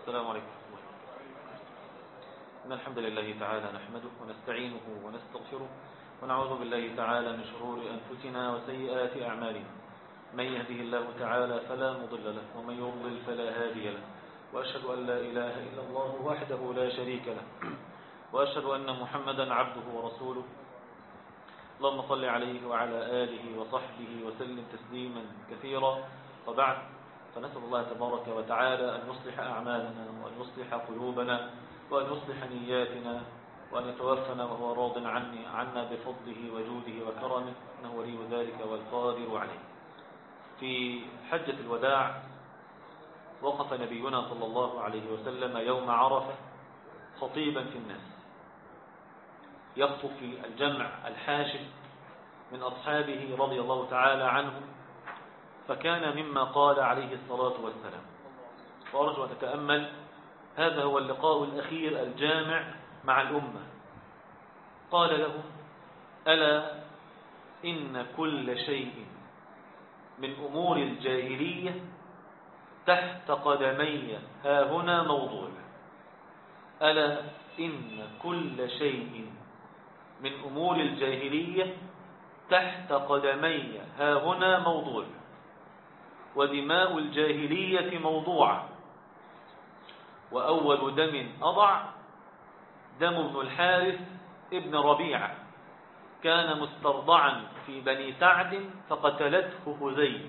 السلام عليكم إن الحمد لله تعالى نحمده ونستعينه ونستغفره ونعوذ بالله تعالى من شرور أنفسنا وسيئات أعمالنا من يهده الله تعالى فلا مضل له ومن يضلل فلا هادي له وأشهد أن لا إله إلا الله وحده لا شريك له وأشهد أن محمدا عبده ورسوله اللهم صل عليه وعلى آله وصحبه وسلم تسليما كثيرا وبعد فنسأل الله تبارك وتعالى أن يصلح أعمالنا وأن يصلح قلوبنا وأن يصلح نياتنا وأن يتوفنا وهو راض عني عنا بفضله وجوده وكرمه إنه ولي ذلك والقادر عليه في حجة الوداع وقف نبينا صلى الله عليه وسلم يوم عرفة خطيبا في الناس يخطب في الجمع الحاشد من أصحابه رضي الله تعالى عنهم فكان مما قال عليه الصلاة والسلام وأرجو أن أتأمل هذا هو اللقاء الأخير الجامع مع الأمة قال لهم ألا إن كل شيء من أمور الجاهلية تحت قدمي ها هنا موضوع ألا إن كل شيء من أمور الجاهلية تحت قدمي ها هنا موضوع ودماء الجاهلية موضوعة وأول دم أضع دم ابن الحارث ابن ربيعة كان مسترضعا في بني سعد فقتلته هزيل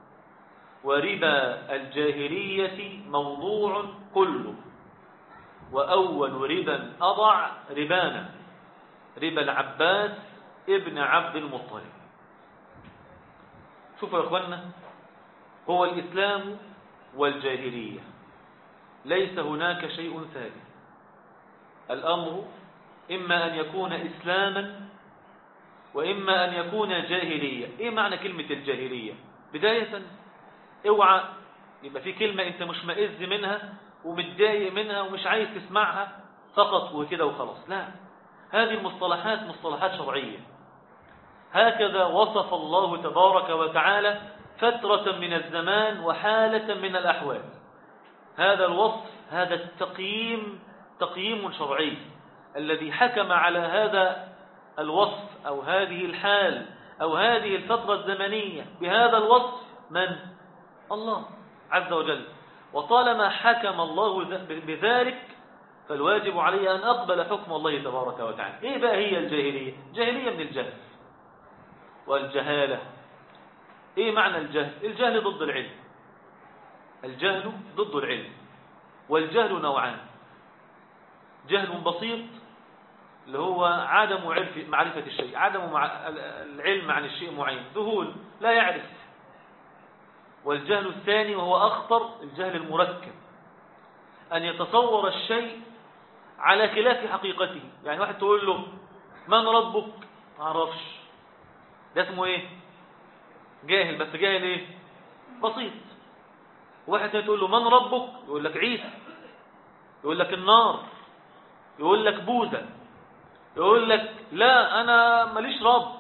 وربا الجاهلية موضوع كله وأول ربا أضع ربانا ربا العباس ابن عبد المطلب شوفوا يا أخوانا هو الإسلام والجاهلية ليس هناك شيء ثالث الأمر إما أن يكون إسلاما وإما أن يكون جاهلية إيه معنى كلمة الجاهلية بداية اوعى يبقى في كلمة أنت مش مئز منها ومتضايق منها ومش عايز تسمعها فقط وكده وخلاص لا هذه المصطلحات مصطلحات شرعية هكذا وصف الله تبارك وتعالى فترة من الزمان وحالة من الأحوال هذا الوصف هذا التقييم تقييم شرعي الذي حكم على هذا الوصف أو هذه الحال أو هذه الفترة الزمنية بهذا الوصف من؟ الله عز وجل وطالما حكم الله بذلك فالواجب علي أن أقبل حكم الله تبارك وتعالى إيه بقى هي الجاهلية؟ جاهلية من الجهل والجهالة إيه معنى الجهل؟ الجهل ضد العلم الجهل ضد العلم والجهل نوعان جهل بسيط اللي هو عدم معرفة الشيء عدم العلم عن الشيء معين ذهول لا يعرف والجهل الثاني وهو أخطر الجهل المركب أن يتصور الشيء على خلاف حقيقته يعني واحد تقول له من ربك ما اعرفش ده اسمه ايه جاهل بس جاهل ايه بسيط واحد تقول له من ربك يقول لك عيسى يقول لك النار يقول لك بوذا يقول لك لا انا ماليش رب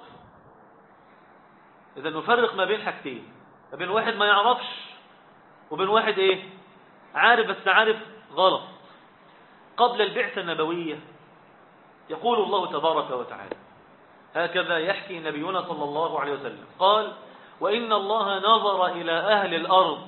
اذا نفرق ما بين حاجتين ما بين واحد ما يعرفش وبين واحد ايه عارف بس عارف غلط قبل البعثة النبوية يقول الله تبارك وتعالى هكذا يحكي نبينا صلى الله عليه وسلم قال وإن الله نظر إلى أهل الأرض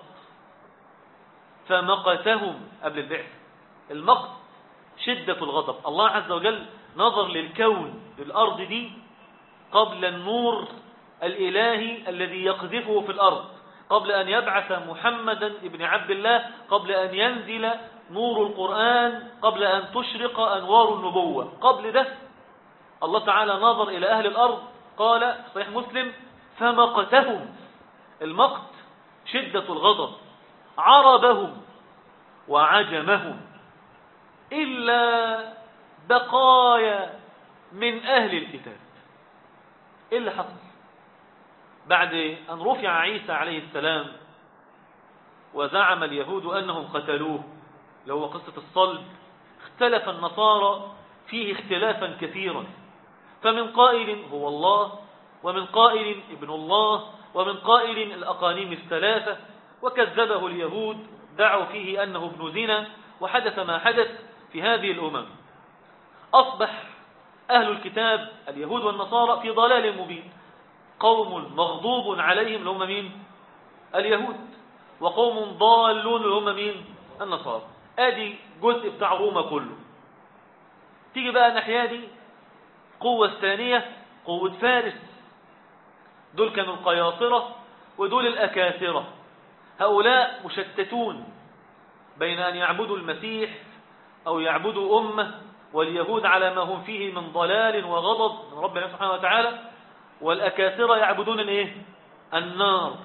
فمقتهم قبل البعث المقت شدة الغضب الله عز وجل نظر للكون للأرض دي قبل النور الإلهي الذي يقذفه في الأرض قبل أن يبعث محمدا ابن عبد الله قبل أن ينزل نور القرآن قبل أن تشرق أنوار النبوة قبل ده الله تعالى نظر إلى أهل الأرض قال صحيح مسلم فمقتهم المقت شدة الغضب عربهم وعجمهم إلا بقايا من أهل الكتاب إيه اللي حصل بعد أن رفع عيسى عليه السلام وزعم اليهود أنهم قتلوه اللي هو قصة الصلب اختلف النصارى فيه اختلافا كثيرا فمن قائل هو الله ومن قائل ابن الله ومن قائل الأقانيم الثلاثة وكذبه اليهود دعوا فيه أنه ابن زنا وحدث ما حدث في هذه الأمم أصبح أهل الكتاب اليهود والنصارى في ضلال مبين قوم مغضوب عليهم اللي هم مين اليهود وقوم ضالون اللي هم مين النصارى ادي جزء بتاع روما كله تيجي بقى الناحيه دي القوه الثانيه قوه فارس دول كانوا القياصره ودول الاكاثره هؤلاء مشتتون بين ان يعبدوا المسيح او يعبدوا امه واليهود على ما هم فيه من ضلال وغضب من ربنا سبحانه وتعالى والأكاثرة يعبدون الايه النار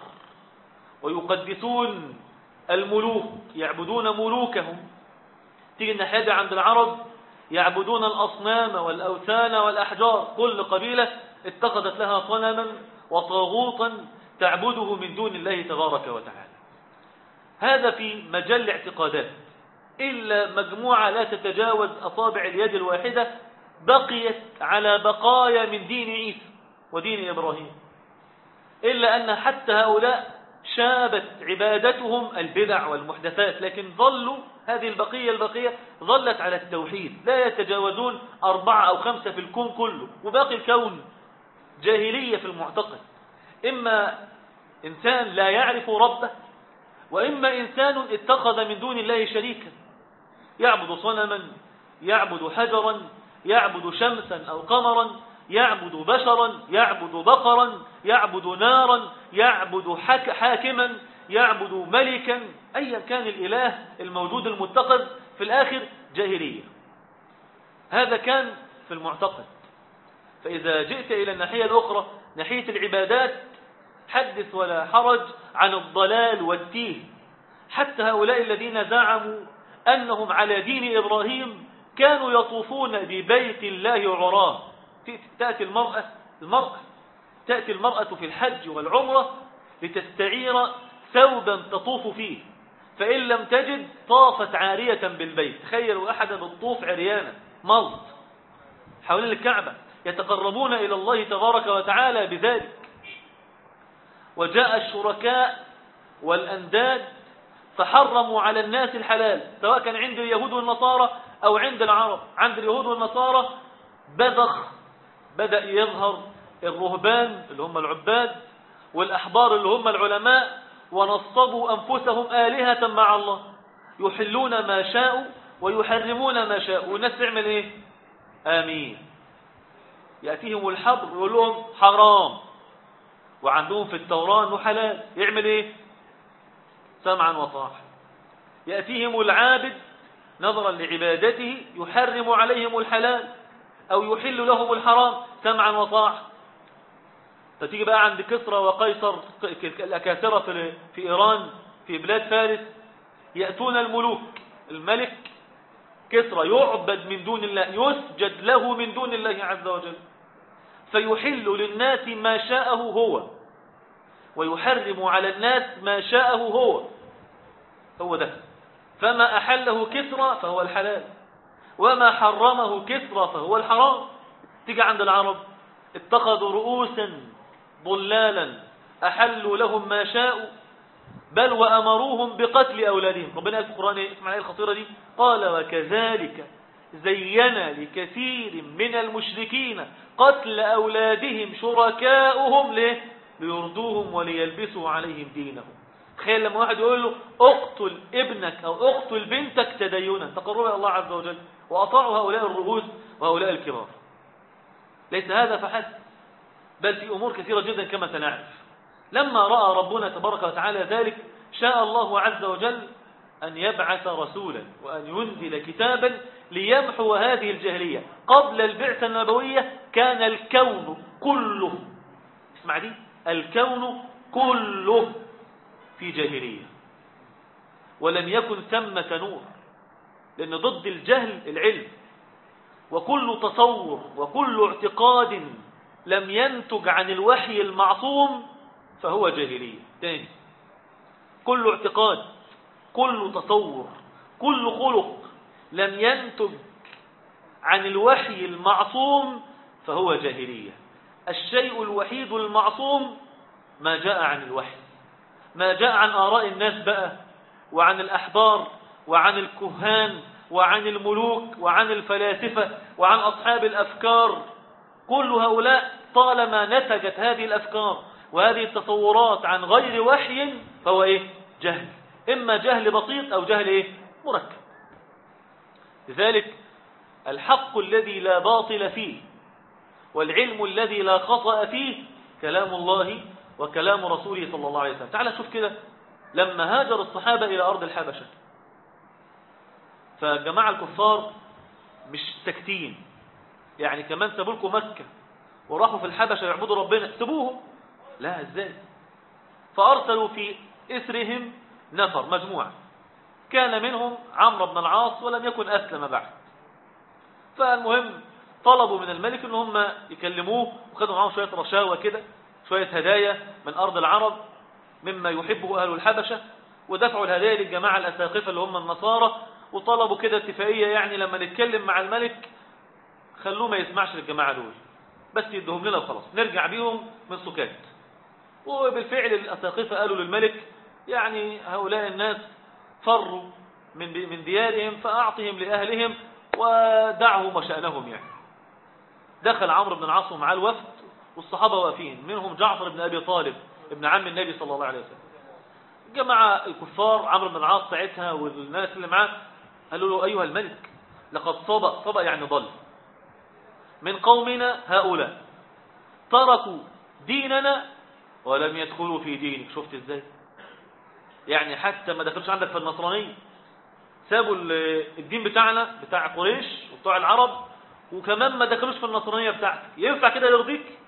ويقدسون الملوك يعبدون ملوكهم تيجي الناحية دي عند العرب يعبدون الأصنام والأوثان والأحجار كل قبيلة اتخذت لها صنما وطاغوتا تعبده من دون الله تبارك وتعالى هذا في مجال الاعتقادات إلا مجموعة لا تتجاوز أصابع اليد الواحدة بقيت على بقايا من دين عيسى ودين إبراهيم إلا أن حتى هؤلاء شابت عبادتهم البدع والمحدثات لكن ظلوا هذه البقية البقية ظلت على التوحيد لا يتجاوزون أربعة أو خمسة في الكون كله وباقي الكون جاهلية في المعتقد إما إنسان لا يعرف ربه وإما إنسان اتخذ من دون الله شريكا يعبد صنما يعبد حجرا يعبد شمسا أو قمرا يعبد بشرا يعبد بقرا يعبد نارا يعبد حك حاكما يعبد ملكا أيا كان الإله الموجود المتخذ في الآخر جاهلية هذا كان في المعتقد فإذا جئت إلى الناحية الأخرى ناحية العبادات حدث ولا حرج عن الضلال والتيه حتى هؤلاء الذين زعموا أنهم على دين إبراهيم كانوا يطوفون ببيت الله عراه تأتي المرأة المرأة تأتي المرأة في الحج والعمرة لتستعير ثوبا تطوف فيه فإن لم تجد طافت عارية بالبيت تخيلوا أحدا بالطوف عريانا ملط حوالين الكعبة يتقربون إلى الله تبارك وتعالى بذلك وجاء الشركاء والأنداد فحرموا على الناس الحلال سواء كان عند اليهود والنصارى أو عند العرب عند اليهود والنصارى بذخ بدأ يظهر الرهبان اللي هم العباد والأحبار اللي هم العلماء ونصبوا أنفسهم آلهة مع الله يحلون ما شاءوا ويحرمون ما شاءوا والناس تعمل ايه آمين يأتيهم الحبر يقول لهم حرام وعندهم في التوراة انه حلال يعمل ايه سمعا وطاعة يأتيهم العابد نظرا لعبادته يحرم عليهم الحلال أو يحل لهم الحرام سمعا وطاعة فتيجي بقى عند كسرى وقيصر الأكاثرة في, في إيران في بلاد فارس يأتون الملوك الملك كسرى يعبد من دون الله يسجد له من دون الله عز وجل فيحل للناس ما شاءه هو ويحرم على الناس ما شاءه هو هو ده فما أحله كسرى فهو الحلال وما حرمه كسرى فهو الحرام تيجي عند العرب اتخذوا رؤوسا ضلالا أحلوا لهم ما شاءوا بل وأمروهم بقتل أولادهم ربنا قال في القرآن اسمع الآية الخطيرة دي قال وكذلك زين لكثير من المشركين قتل أولادهم شركاؤهم ليه ليردوهم وليلبسوا عليهم دينهم تخيل لما واحد يقول له اقتل ابنك او اقتل بنتك تدينا تقربا الى الله عز وجل واطاعوا هؤلاء الرؤوس وهؤلاء الكبار ليس هذا فحسب بل في امور كثيره جدا كما سنعرف لما راى ربنا تبارك وتعالى ذلك شاء الله عز وجل ان يبعث رسولا وان ينزل كتابا ليمحو هذه الجاهليه قبل البعثه النبويه كان الكون كله اسمع دي الكون كله في جاهلية ولم يكن ثمة نور لأن ضد الجهل العلم وكل تصور وكل اعتقاد لم ينتج عن الوحي المعصوم فهو جاهلية تاني كل اعتقاد كل تصور كل خلق لم ينتج عن الوحي المعصوم فهو جاهلية الشيء الوحيد المعصوم ما جاء عن الوحي ما جاء عن آراء الناس بقى وعن الأحبار وعن الكهان وعن الملوك وعن الفلاسفة وعن أصحاب الأفكار كل هؤلاء طالما نتجت هذه الأفكار وهذه التصورات عن غير وحي فهو إيه؟ جهل إما جهل بسيط أو جهل إيه؟ مركب لذلك الحق الذي لا باطل فيه والعلم الذي لا خطأ فيه كلام الله وكلام رسوله صلى الله عليه وسلم تعال شوف كده لما هاجر الصحابة إلى أرض الحبشة فجماعة الكفار مش ساكتين يعني كمان سابوا لكم مكة وراحوا في الحبشة يعبدوا ربنا سبوهم لا ازاي فأرسلوا في إسرهم نفر مجموعة كان منهم عمرو بن العاص ولم يكن أسلم بعد فالمهم طلبوا من الملك ان هم يكلموه وخدوا معاهم شوية رشاوى كده شوية هدايا من أرض العرب مما يحبه أهل الحبشة ودفعوا الهدايا للجماعة الأساقفة اللي هم النصارى وطلبوا كده اتفاقية يعني لما نتكلم مع الملك خلوه ما يسمعش للجماعة دول بس يدهم لنا وخلاص نرجع بيهم من سكات وبالفعل الأساقفة قالوا للملك يعني هؤلاء الناس فروا من من ديارهم فأعطهم لأهلهم ودعهم وشأنهم يعني دخل عمرو بن العاص ومعاه الوفد والصحابة واقفين منهم جعفر بن أبي طالب ابن عم النبي صلى الله عليه وسلم جماعة الكفار عمرو بن العاص ساعتها والناس اللي معاه قالوا له أيها الملك لقد صبأ صبأ يعني ضل من قومنا هؤلاء تركوا ديننا ولم يدخلوا في دينك شفت ازاي يعني حتى ما دخلش عندك في النصرانية سابوا الدين بتاعنا بتاع قريش وبتاع العرب وكمان ما دخلوش في النصرانية بتاعتك ينفع كده يرضيك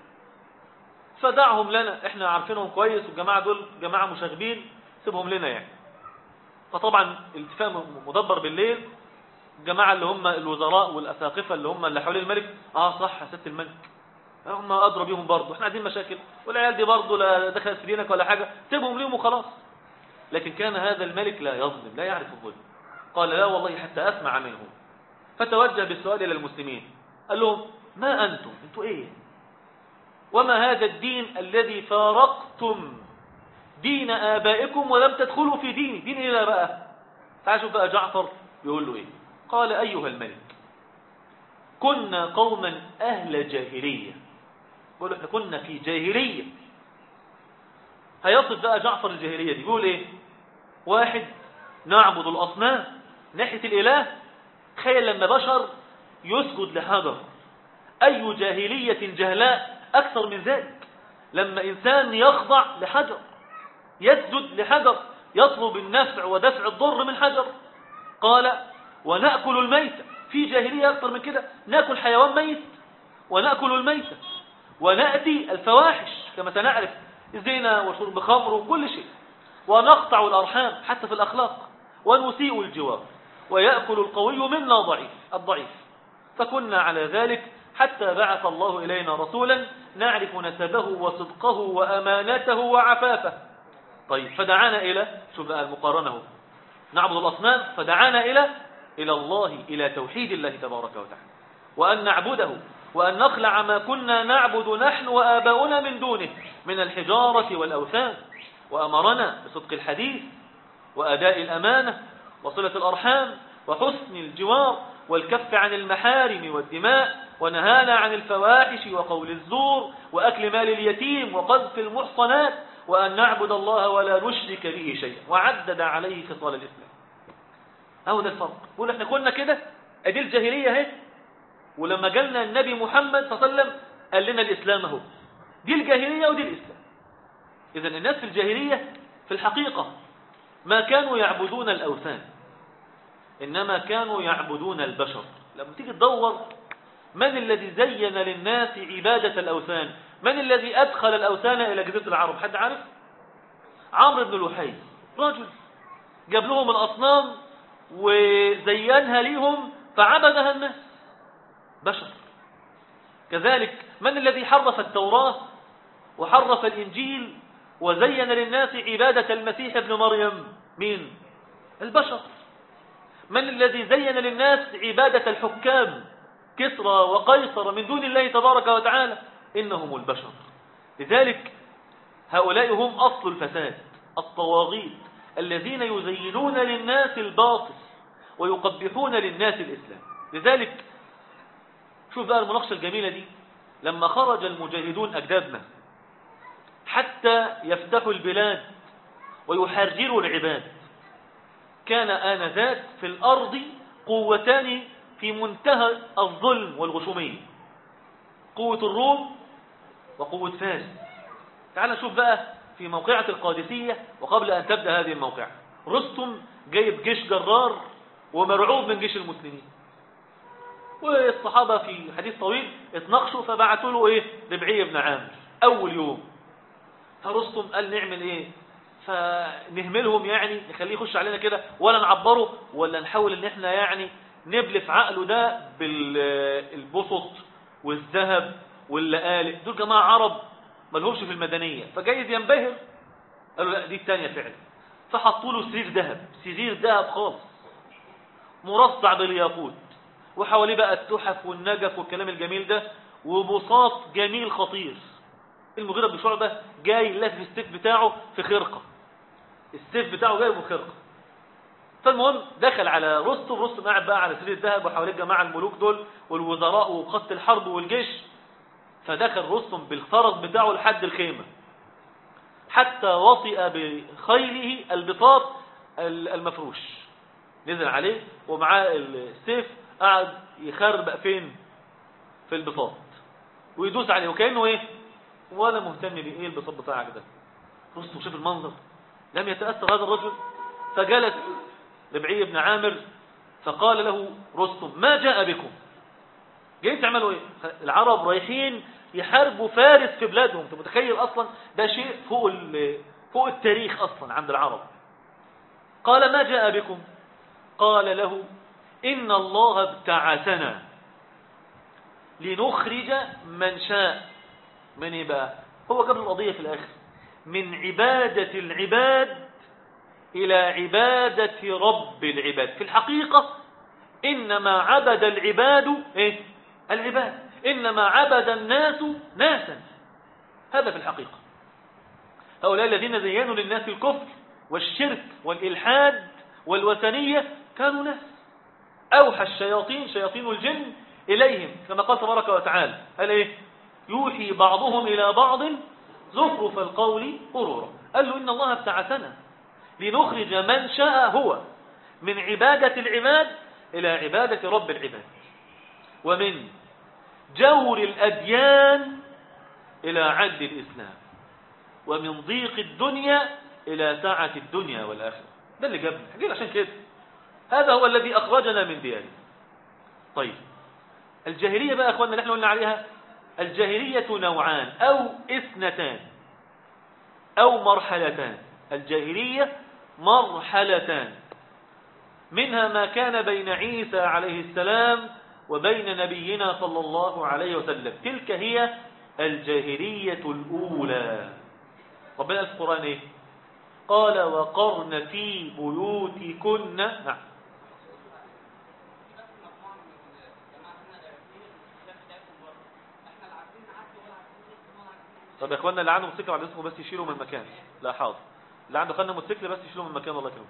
فدعهم لنا احنا عارفينهم كويس والجماعة دول جماعة مشاغبين سيبهم لنا يعني فطبعا الاتفاق مدبر بالليل الجماعة اللي هم الوزراء والأساقفة اللي هم اللي حوالين الملك اه صح يا ست الملك هم أدرى بيهم برضه احنا عايزين مشاكل والعيال دي برضه لا دخلت في دينك ولا حاجة سيبهم ليهم وخلاص لكن كان هذا الملك لا يظلم لا يعرف الظلم قال لا والله حتى أسمع منهم فتوجه بالسؤال إلى المسلمين قال لهم ما أنتم أنتوا إيه وما هذا الدين الذي فارقتم دين آبائكم ولم تدخلوا في ديني دين إيه بقى تعال شوف بقى جعفر يقول له إيه قال أيها الملك كنا قوما أهل جاهلية بيقول احنا كنا في جاهلية هيصف بقى جعفر الجاهلية دي بيقول ايه واحد نعبد الأصنام ناحية الإله تخيل لما بشر يسجد لحجر أي جاهلية جهلاء أكثر من ذلك لما إنسان يخضع لحجر يسجد لحجر يطلب النفع ودفع الضر من حجر قال ونأكل الميت في جاهلية أكثر من كده نأكل حيوان ميت ونأكل الميت ونأتي الفواحش كما سنعرف الزنا وشرب خمر وكل شيء ونقطع الأرحام حتى في الأخلاق ونسيء الجوار ويأكل القوي منا ضعيف الضعيف فكنا على ذلك حتى بعث الله إلينا رسولا نعرف نسبه وصدقه وأمانته وعفافه طيب فدعانا إلى شوف بقى المقارنة نعبد الأصنام فدعانا إلى إلى الله إلى توحيد الله تبارك وتعالى وأن نعبده وأن نخلع ما كنا نعبد نحن وآباؤنا من دونه من الحجارة والأوثان وأمرنا بصدق الحديث وأداء الأمانة وصلة الأرحام وحسن الجوار والكف عن المحارم والدماء ونهانا عن الفواحش وقول الزور وأكل مال اليتيم وقذف المحصنات وأن نعبد الله ولا نشرك به شيئا وعدد عليه خصال الإسلام أهو ده الفرق يقول احنا كنا كده ادي الجاهلية اهي ولما جالنا النبي محمد صلى الله عليه وسلم قال لنا الإسلام اهو دي الجاهلية ودي الإسلام إذا الناس في الجاهلية في الحقيقة ما كانوا يعبدون الأوثان إنما كانوا يعبدون البشر لما تيجي تدور من الذي زين للناس عبادة الأوثان من الذي أدخل الأوثان إلى جزيرة العرب حد عارف عمرو بن لحي رجل جاب لهم الأصنام وزينها ليهم فعبدها الناس بشر كذلك من الذي حرف التوراة وحرف الإنجيل وزين للناس عبادة المسيح ابن مريم مين البشر من الذي زين للناس عبادة الحكام كسرى وقيصر من دون الله تبارك وتعالى إنهم البشر لذلك هؤلاء هم أصل الفساد الطواغيت الذين يزينون للناس الباطل ويقبحون للناس الإسلام لذلك شوف بقى المناقشة الجميلة دي لما خرج المجاهدون أجدادنا حتى يفتحوا البلاد ويحرروا العباد كان آنذاك في الأرض قوتان في منتهى الظلم والغشومية قوة الروم وقوة فارس تعال نشوف بقى في موقعة القادسية وقبل أن تبدأ هذه الموقعة رستم جايب جيش جرار ومرعوب من جيش المسلمين والصحابة في حديث طويل اتناقشوا فبعثوا له ايه ربعي بن عامر اول يوم فرستم قال نعمل ايه فنهملهم يعني نخليه يخش علينا كده ولا نعبره ولا نحاول ان احنا يعني نبلف عقله ده بالبسط والذهب واللآلئ دول جماعة عرب ملهمش في المدنية فجايز ينبهر قالوا لا دي الثانية فعلا فحطوا له سرير ذهب سرير ذهب خالص مرصع بالياقوت وحواليه بقى التحف والنجف والكلام الجميل ده وبساط جميل خطير المغيرة بن شعبة جاي لافف السيف بتاعه في خرقة السيف بتاعه جاي في خرقة فالمهم دخل على رستم رستم قاعد بقى على سرير الذهب وحواليه الجماعة الملوك دول والوزراء وخط الحرب والجيش فدخل رستم بالفرس بتاعه لحد الخيمة حتى وطئ بخيله البطاط المفروش نزل عليه ومعاه السيف قعد يخربق فين في البساط ويدوس عليه وكأنه ايه ولا مهتم بايه البساط بتاعك ده رستم شاف المنظر لم يتأثر هذا الرجل فجلس ربعي بن عامر فقال له رستم ما جاء بكم جايين تعملوا ايه العرب رايحين يحاربوا فارس في بلادهم انت متخيل اصلا ده شيء فوق فوق التاريخ اصلا عند العرب قال ما جاء بكم قال له إن الله ابتعثنا لنخرج من شاء من إيه بقى هو قبل القضية في الآخر من عبادة العباد إلى عبادة رب العباد في الحقيقة إنما عبد العباد إيه؟ العباد إنما عبد الناس ناسا هذا في الحقيقة هؤلاء الذين زينوا للناس الكفر والشرك والإلحاد والوثنية كانوا ناس أوحى الشياطين شياطين الجن إليهم كما قال تبارك وتعالى قال إيه يوحي بعضهم إلى بعض زخرف القول غرورا قال له إن الله ابتعثنا لنخرج من شاء هو من عبادة العباد إلى عبادة رب العباد ومن جور الأديان إلى عد الإسلام ومن ضيق الدنيا إلى سعة الدنيا والآخرة ده اللي جابنا حقيقة عشان كده هذا هو الذي أخرجنا من ديارنا طيب الجاهلية بقى أخواننا نحن قلنا عليها الجاهلية نوعان أو اثنتان أو مرحلتان الجاهلية مرحلتان منها ما كان بين عيسى عليه السلام وبين نبينا صلى الله عليه وسلم تلك هي الجاهلية الأولى ربنا قال في القرآن إيه قال وقرن في بيوتكن نعم طب يا اخوانا اللي عنده موتوسيكل بعد اسمه بس يشيله من مكان لا حاضر اللي عنده خلنا موتوسيكل بس يشيله من مكان الله يكرمه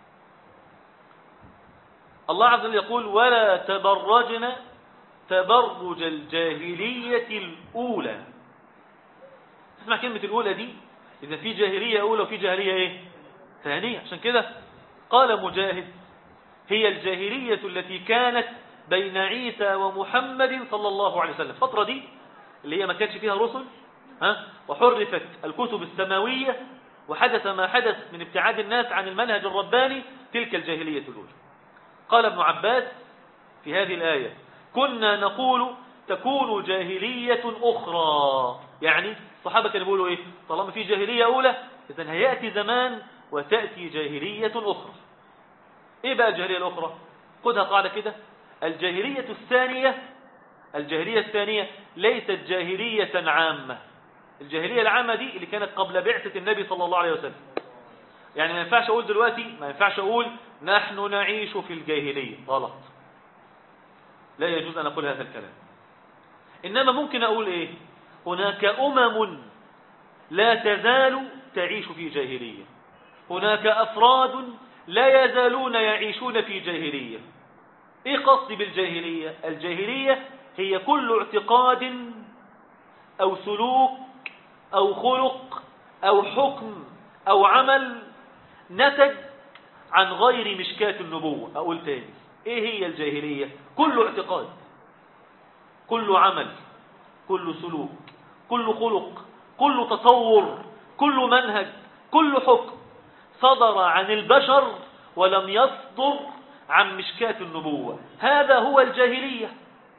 الله عز وجل يقول ولا تبرجن تبرج الجاهلية الأولى تسمع كلمة الأولى دي إذا في جاهلية أولى وفي جاهلية إيه ثانية عشان كده قال مجاهد هي الجاهلية التي كانت بين عيسى ومحمد صلى الله عليه وسلم الفترة دي اللي هي ما كانش فيها رسل ها وحرفت الكتب السماوية وحدث ما حدث من ابتعاد الناس عن المنهج الرباني تلك الجاهلية الأولى قال ابن عباس في هذه الآية كنا نقول تكون جاهلية أخرى يعني الصحابة كانوا يقولوا إيه طالما في جاهلية أولى إذن هيأتي زمان وتأتي جاهلية أخرى إيه بقى الجاهلية الأخرى خدها قاعدة كده الجاهلية الثانية الجاهلية الثانية ليست جاهلية عامة الجاهلية العامة دي اللي كانت قبل بعثة النبي صلى الله عليه وسلم يعني ما ينفعش أقول دلوقتي ما ينفعش أقول نحن نعيش في الجاهلية غلط لا يجوز أن أقول هذا الكلام إنما ممكن أقول إيه هناك أمم لا تزال تعيش في جاهلية هناك أفراد لا يزالون يعيشون في جاهلية ايه قصدي بالجاهلية الجاهلية هي كل اعتقاد او سلوك او خلق او حكم او عمل نتج عن غير مشكاة النبوة اقول تاني ايه هي الجاهلية كل اعتقاد كل عمل كل سلوك كل خلق كل تصور كل منهج كل حكم صدر عن البشر ولم يصدر عن مشكاة النبوة هذا هو الجاهلية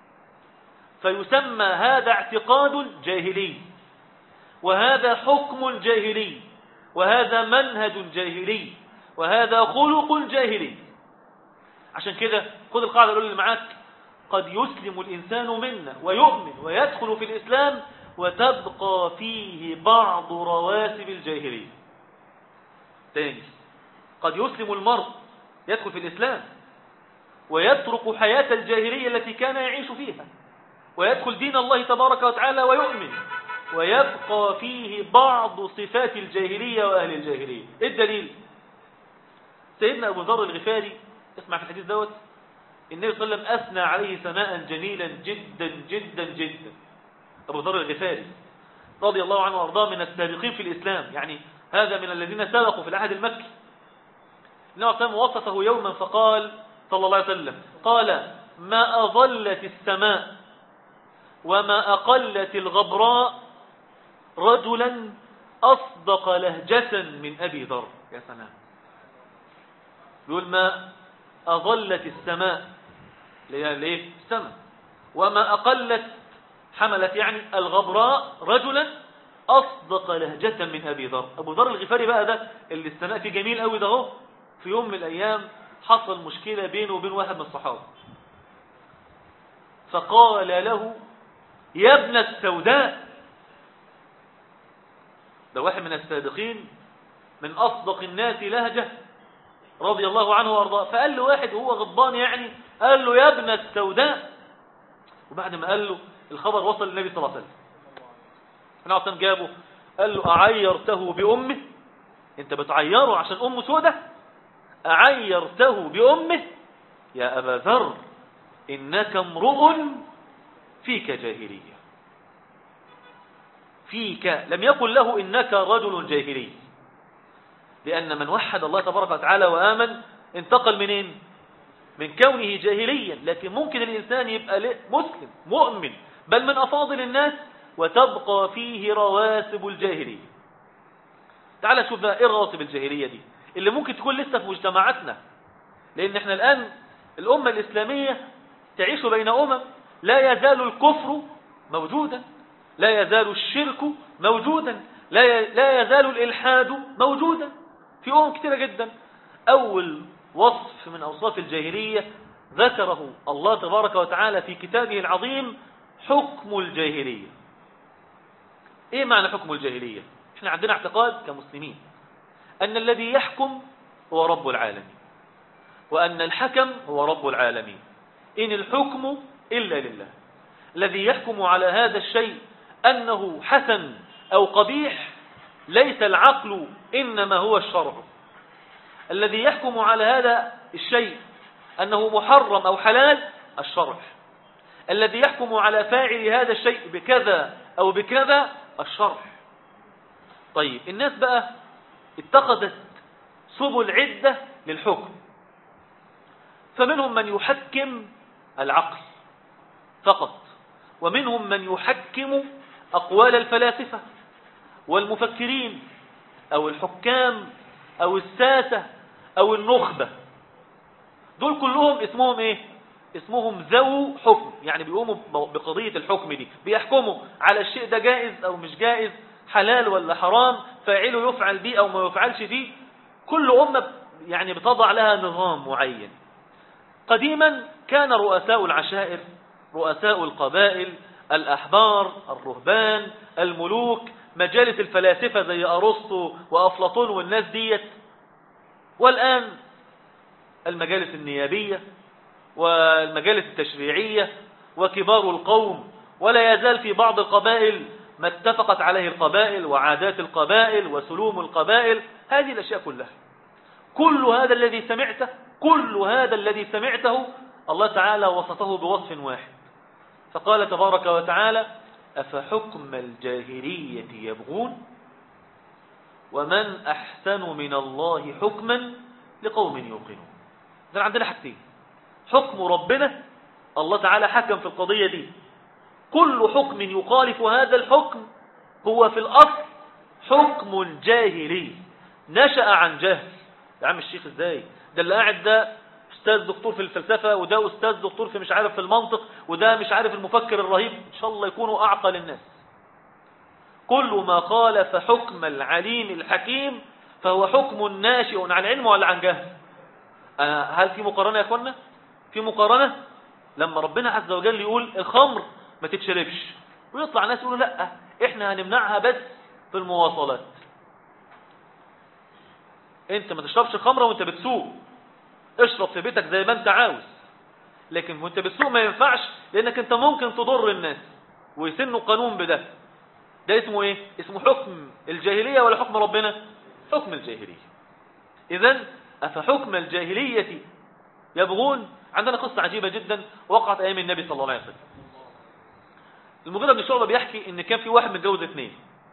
فيسمى هذا اعتقاد جاهلي وهذا حكم جاهلي وهذا منهج جاهلي وهذا خلق جاهلي عشان كده خذ القاعدة الأولى اللي معاك قد يسلم الإنسان منا ويؤمن ويدخل في الإسلام وتبقى فيه بعض رواسب الجاهلية تاني قد يسلم المرء يدخل في الإسلام ويترك حياة الجاهلية التي كان يعيش فيها ويدخل دين الله تبارك وتعالى ويؤمن ويبقى فيه بعض صفات الجاهلية وأهل الجاهلية إيه الدليل سيدنا أبو ذر الغفاري اسمع في الحديث دوت النبي صلى الله عليه وسلم أثنى عليه ثناء جميلا جدا جدا جدا أبو ذر الغفاري رضي الله عنه وارضاه من السابقين في الإسلام يعني هذا من الذين سبقوا في العهد المكي النبي صلى الله عليه وسلم وصفه يوما فقال صلى الله عليه وسلم قال ما أظلت السماء وما أقلت الغبراء رجلا أصدق لهجة من أبي ذر يا سلام يقول ما أظلت السماء ليه السماء وما أقلت حملت يعني الغبراء رجلا أصدق لهجة من أبي ذر أبو ذر الغفاري بقى ده اللي السماء فيه جميل قوي ده هو في يوم من الأيام حصل مشكلة بينه وبين واحد من الصحابة فقال له يا ابن السوداء ده واحد من السابقين من أصدق الناس لهجة رضي الله عنه وارضاه فقال له واحد وهو غضبان يعني قال له يا ابن السوداء وبعد ما قال له الخبر وصل للنبي صلى الله عليه وسلم انا عصام جابه قال له أعيرته بأمه انت بتعيره عشان أمه سودة أعيرته بأمه يا أبا ذر إنك امرؤ فيك جاهلية فيك لم يقل له إنك رجل جاهلي لأن من وحد الله تبارك وتعالى وآمن انتقل منين من كونه جاهليا لكن ممكن الإنسان يبقى مسلم مؤمن بل من أفاضل الناس وتبقى فيه رواسب الجاهلية تعال شوف بقى ايه رواسب الجاهلية دي اللي ممكن تكون لسه في مجتمعاتنا لأن احنا الآن الأمة الإسلامية تعيش بين أمم لا يزال الكفر موجودا لا يزال الشرك موجودا لا لا يزال الإلحاد موجودا في أمم كثيرة جدا أول وصف من أوصاف الجاهلية ذكره الله تبارك وتعالى في كتابه العظيم حكم الجاهلية ايه معنى حكم الجاهلية احنا عندنا اعتقاد كمسلمين ان الذي يحكم هو رب العالمين وان الحكم هو رب العالمين ان الحكم الا لله الذي يحكم على هذا الشيء انه حسن او قبيح ليس العقل انما هو الشرع الذي يحكم على هذا الشيء انه محرم او حلال الشرع الذي يحكم على فاعل هذا الشيء بكذا أو بكذا الشرع طيب الناس بقى اتخذت سبل عدة للحكم فمنهم من يحكم العقل فقط ومنهم من يحكم أقوال الفلاسفة والمفكرين أو الحكام أو الساسة أو النخبة دول كلهم اسمهم ايه اسمهم ذو حكم يعني بيقوموا بقضية الحكم دي بيحكموا على الشيء ده جائز او مش جائز حلال ولا حرام فاعله يفعل بيه او ما يفعلش بيه كل أمة يعني بتضع لها نظام معين قديما كان رؤساء العشائر رؤساء القبائل الأحبار الرهبان الملوك مجالس الفلاسفة زي أرسطو وأفلاطون والناس ديت والآن المجالس النيابية والمجالس التشريعية وكبار القوم ولا يزال في بعض القبائل ما اتفقت عليه القبائل وعادات القبائل وسلوم القبائل هذه الأشياء كلها كل هذا الذي سمعته كل هذا الذي سمعته الله تعالى وصفه بوصف واحد فقال تبارك وتعالى أفحكم الجاهلية يبغون ومن أحسن من الله حكما لقوم يوقنون إذن عندنا حاجتين حكم ربنا الله تعالى حكم في القضية دي كل حكم يخالف هذا الحكم هو في الأصل حكم جاهلي نشأ عن جهل يا عم الشيخ ازاي ده اللي قاعد ده استاذ دكتور في الفلسفة وده استاذ دكتور في مش عارف في المنطق وده مش عارف المفكر الرهيب ان شاء الله يكونوا اعقل الناس كل ما خالف حكم العليم الحكيم فهو حكم ناشئ عن علم ولا عن جهل أه هل في مقارنة يا اخوانا في مقارنة لما ربنا عز وجل يقول الخمر ما تتشربش ويطلع ناس يقولوا لا احنا هنمنعها بس في المواصلات انت ما تشربش خمرة وانت بتسوق اشرب في بيتك زي ما انت عاوز لكن وانت بتسوق ما ينفعش لانك انت ممكن تضر الناس ويسنوا قانون بده ده اسمه ايه اسمه حكم الجاهلية ولا حكم ربنا حكم الجاهلية اذا افحكم الجاهلية يبغون عندنا قصة عجيبة جدا وقعت ايام النبي صلى الله عليه وسلم المغيرة بن شعبة بيحكي ان كان في واحد متجوز اثنين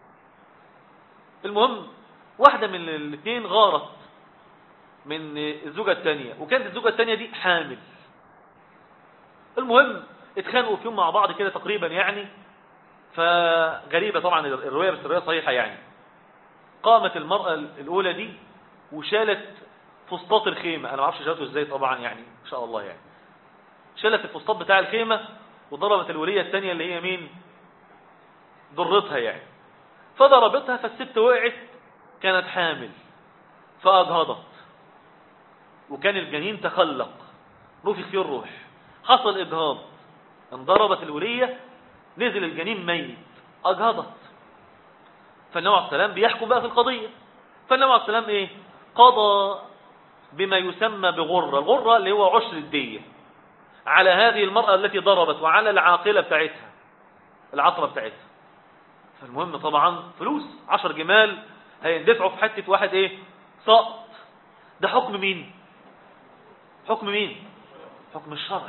المهم واحدة من الاثنين غارت من الزوجة الثانية وكانت الزوجة الثانية دي حامل المهم اتخانقوا فيهم مع بعض كده تقريبا يعني فغريبة طبعا الرواية بس الرواية صحيحة يعني قامت المرأة الأولى دي وشالت فسطاط الخيمة أنا ما اعرفش شالته ازاي طبعا يعني إن شاء الله يعني شالت الفسطاط بتاع الخيمة وضربت الولية الثانية اللي هي مين ضرتها يعني فضربتها فالست وقعت كانت حامل فأجهضت وكان الجنين تخلق نفخ فيه الروح حصل إجهاض انضربت الولية نزل الجنين ميت أجهضت فالنبي عليه السلام بيحكم بقى في القضية فالنبي عليه السلام إيه قضى بما يسمى بغرة الغرة اللي هو عشر الدية على هذه المرأة التي ضربت وعلى العاقلة بتاعتها العطرة بتاعتها فالمهم طبعا فلوس عشر جمال هيندفعوا في حتة واحد ايه سقط ده حكم مين حكم مين حكم الشرع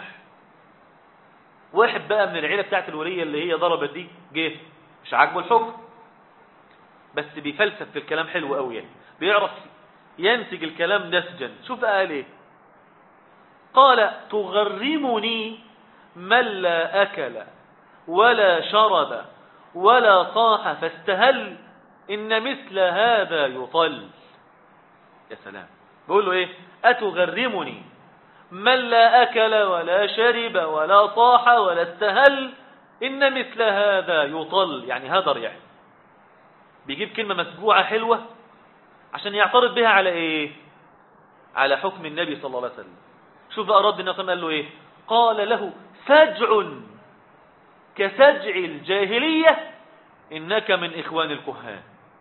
واحد بقى من العيلة بتاعت الولية اللي هي ضربت دي جه مش عاجبه الحكم بس بيفلسف في الكلام حلو قوي يعني بيعرف ينسج الكلام نسجا شوف قال ايه قال تغرمني من لا أكل ولا شرب ولا طاح فاستهل إن مثل هذا يطل يا سلام بيقول له إيه أتغرمني من لا أكل ولا شرب ولا طاح ولا استهل إن مثل هذا يطل يعني هدر يعني بيجيب كلمة مسجوعة حلوة عشان يعترض بها على إيه على حكم النبي صلى الله عليه وسلم شوف بقى رد النبي قال له إيه قال له سجع كسجع الجاهلية إنك من إخوان الكهان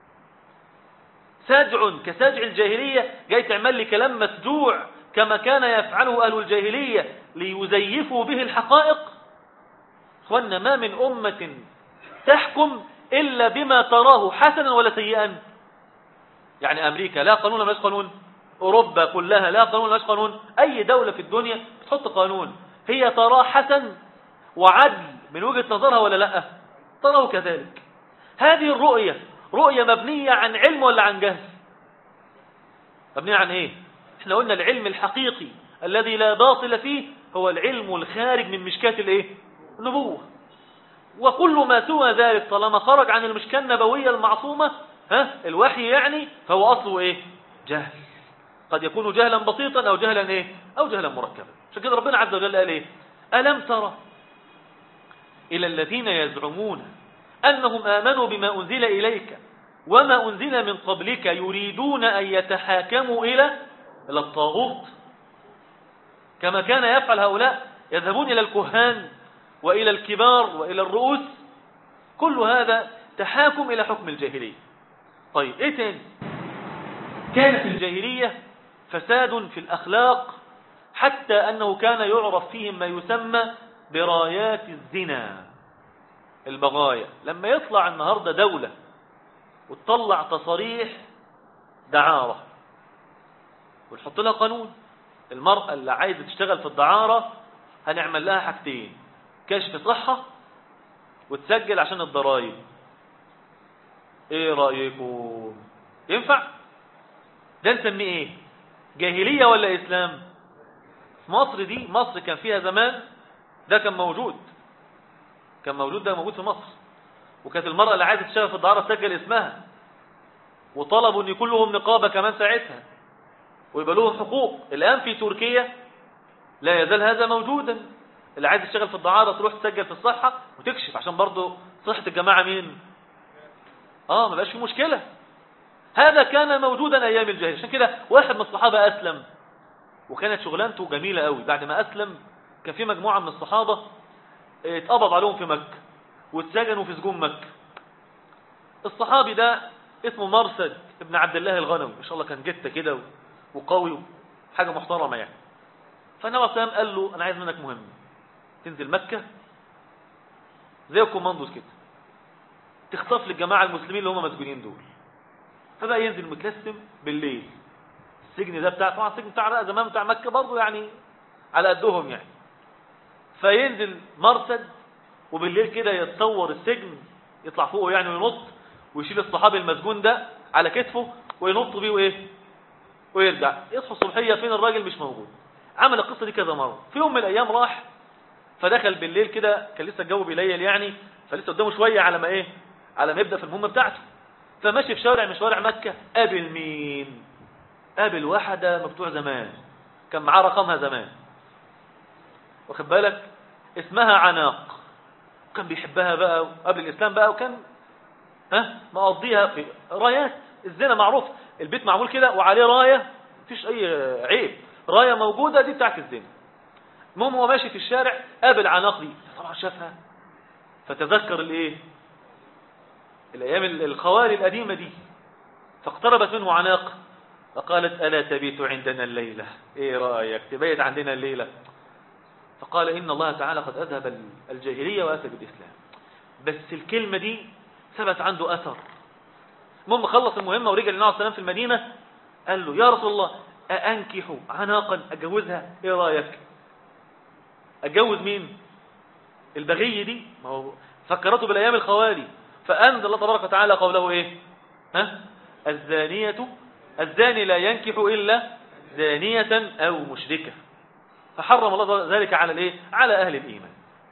سجع كسجع الجاهلية جاي تعمل لي كلام مسجوع كما كان يفعله أهل الجاهلية ليزيفوا به الحقائق اخوانا ما من أمة تحكم إلا بما تراه حسنا ولا سيئا يعني أمريكا لا قانون ولا قانون أوروبا كلها لا قانون ولا قانون أي دولة في الدنيا بتحط قانون هي تراه حسن وعدل من وجهة نظرها ولا لا تراه كذلك هذه الرؤية رؤية مبنية عن علم ولا عن جهل مبنية عن ايه احنا قلنا العلم الحقيقي الذي لا باطل فيه هو العلم الخارج من مشكاة الايه النبوة وكل ما سوى ذلك طالما خرج عن المشكاة النبوية المعصومة ها الوحي يعني فهو أصله ايه جهل قد يكون جهلا بسيطا او جهلا ايه او جهلا مركبا عشان كده ربنا عز وجل قال ايه ألم ترى إلى الذين يزعمون أنهم آمنوا بما أنزل إليك وما أنزل من قبلك يريدون أن يتحاكموا إلى إلى الطاغوت كما كان يفعل هؤلاء يذهبون إلى الكهان وإلى الكبار وإلى الرؤوس كل هذا تحاكم إلى حكم الجاهلية طيب إيه تاني كان في الجاهلية فساد في الأخلاق حتى أنه كان يعرف فيهم ما يسمى برايات الزنا البغايا لما يطلع النهاردة دولة وتطلع تصاريح دعارة ونحط لها قانون المرأة اللي عايزة تشتغل في الدعارة هنعمل لها حاجتين كشف صحة وتسجل عشان الضرائب ايه رأيكم ينفع ده نسميه ايه جاهلية ولا اسلام مصر دي مصر كان فيها زمان ده كان موجود كان موجود ده موجود في مصر وكانت المرأة اللي عايزة تشتغل في الدعارة تسجل اسمها وطلبوا ان يكون لهم نقابة كمان ساعتها ويبقى لهم حقوق الآن في تركيا لا يزال هذا موجودا اللي عايز يشتغل في الدعارة تروح تسجل في الصحة وتكشف عشان برضه صحة الجماعة مين اه ما بقاش في مشكلة هذا كان موجودا ايام الجاهليه عشان كده واحد من الصحابة اسلم وكانت شغلانته جميلة قوي بعد ما اسلم كان في مجموعة من الصحابة اتقبض عليهم في مكة واتسجنوا في سجون مكة الصحابي ده اسمه مرسد ابن عبد الله الغنوي ما شاء الله كان جته كده وقوي حاجة محترمة يعني فالنبي صلى الله عليه وسلم قال له انا عايز منك مهمة تنزل مكة زي الكوماندوز كده تخطف للجماعة المسلمين اللي هم مسجونين دول فبقى ينزل متلسم بالليل السجن ده بتاع طبعا السجن بتاع زمان بتاع مكة برضه يعني على قدهم يعني فينزل مرصد وبالليل كده يتصور السجن يطلع فوقه يعني وينط ويشيل الصحابي المسجون ده على كتفه وينط بيه وايه ويرجع يصحى الصبحيه فين الراجل مش موجود عمل القصه دي كذا مره في يوم من الايام راح فدخل بالليل كده كان لسه الجو بيليل يعني فلسه قدامه شويه على ما ايه على ما يبدا في المهمه بتاعته فماشي في شارع من شوارع مكه قابل مين قابل واحده من بتوع زمان كان معاه رقمها زمان واخد بالك اسمها عناق كان بيحبها بقى قبل الاسلام بقى وكان ها مقضيها في رايات الزنا معروف البيت معمول كده وعليه رايه مفيش اي عيب رايه موجوده دي بتاعت الزنا المهم هو ماشي في الشارع قابل عناق دي طبعا شافها فتذكر الايه الايام الخوالي القديمه دي فاقتربت منه عناق فقالت الا تبيت عندنا الليله ايه رايك تبيت عندنا الليله فقال ان الله تعالى قد اذهب الجاهليه واتى بالاسلام بس الكلمه دي ثبت عنده اثر المهم خلص المهمه ورجع للنبي عليه السلام في المدينه قال له يا رسول الله أأنكح عناقا أجوزها إيه رأيك أتجوز مين البغي دي ما هو فكرته بالأيام الخوالي فأنزل الله تبارك وتعالى قوله إيه ها الزانية الزاني لا ينكح إلا زانية أو مشركة فحرم الله ذلك على الإيه على أهل الإيمان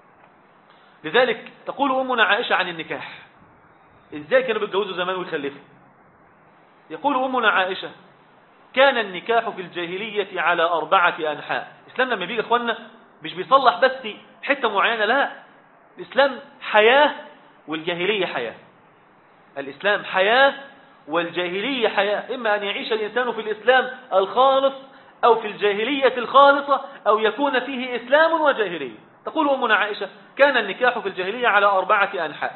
لذلك تقول أمنا عائشة عن النكاح إزاي كانوا بيتجوزوا زمان ويخلفوا يقول أمنا عائشة كان النكاح في الجاهلية على أربعة أنحاء الإسلام لما بيجي أخوانا مش بيصلح بس حتة معينة لا الإسلام حياة والجاهلية حياة الإسلام حياة والجاهلية حياة إما أن يعيش الإنسان في الإسلام الخالص أو في الجاهلية الخالصة أو يكون فيه إسلام وجاهلية تقول أمنا عائشة كان النكاح في الجاهلية على أربعة أنحاء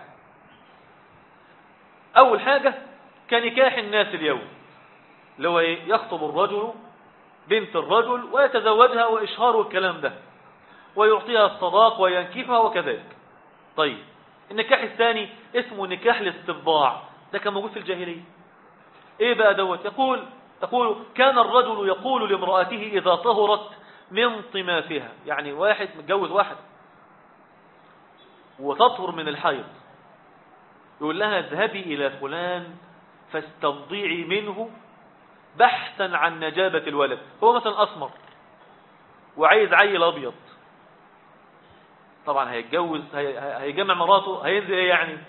أول حاجة كنكاح الناس اليوم اللي هو إيه؟ يخطب الرجل بنت الرجل ويتزوجها وإشهار الكلام ده ويعطيها الصداق وينكحها وكذلك طيب النكاح الثاني اسمه نكاح الاستبضاع ده كان موجود في الجاهلية ايه بقى دوت يقول تقول كان الرجل يقول لامرأته إذا طهرت من طمافها يعني واحد متجوز واحد وتطهر من الحيض يقول لها اذهبي إلى فلان فاستبضيعي منه بحثا عن نجابة الولد هو مثلا أسمر وعايز عيل أبيض طبعا هيتجوز هيجمع مراته هينزل ايه يعني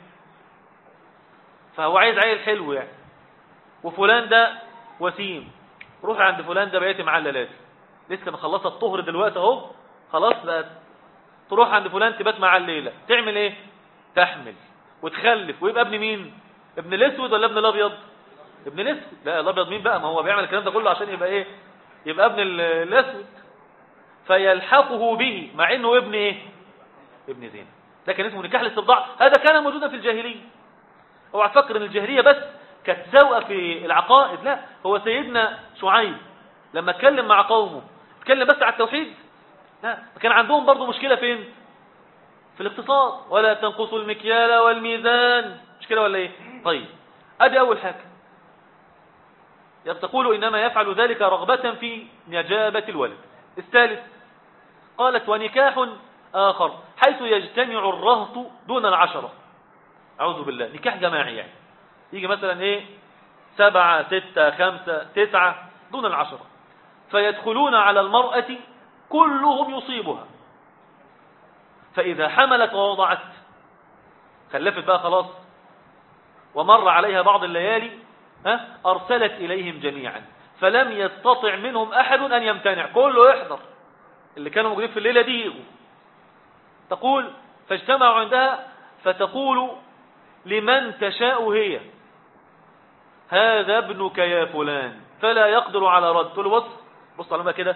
فهو عايز عيل حلو يعني وفلان ده وسيم روح عند فلان ده بقيتي معاه الليلات لسه مخلصه الطهر دلوقتي اهو خلاص بقت تروح عند فلان تبات معاه الليله تعمل ايه تحمل وتخلف ويبقى ابن مين ابن الاسود ولا ابن الابيض ابن الاسود لا الابيض مين بقى ما هو بيعمل الكلام ده كله عشان يبقى ايه يبقى ابن الاسود فيلحقه به مع انه ابن ايه ابن زين ده كان اسمه نكاح الاستبضاع هذا كان موجودا في الجاهليه اوعى تفكر ان الجاهليه بس كانت سوءه في العقائد لا هو سيدنا شعيب لما اتكلم مع قومه اتكلم بس على التوحيد لا كان عندهم برضو مشكله فين في الاقتصاد ولا تنقصوا المكيال والميزان مش كده ولا ايه طيب ادي اول حاجه تقول إنما يفعل ذلك رغبة في نجابة الولد الثالث قالت ونكاح آخر حيث يجتمع الرهط دون العشرة أعوذ بالله نكاح جماعي يعني يجي مثلا إيه سبعة ستة خمسة تسعة دون العشرة فيدخلون على المرأة كلهم يصيبها فإذا حملت ووضعت خلفت بقى خلاص ومر عليها بعض الليالي ها أرسلت إليهم جميعا فلم يستطع منهم أحد أن يمتنع كله يحضر اللي كانوا موجودين في الليلة دي يجوا تقول فاجتمعوا عندها فتقول لمن تشاء هي هذا ابنك يا فلان فلا يقدر على رد تقول له بص بص على كده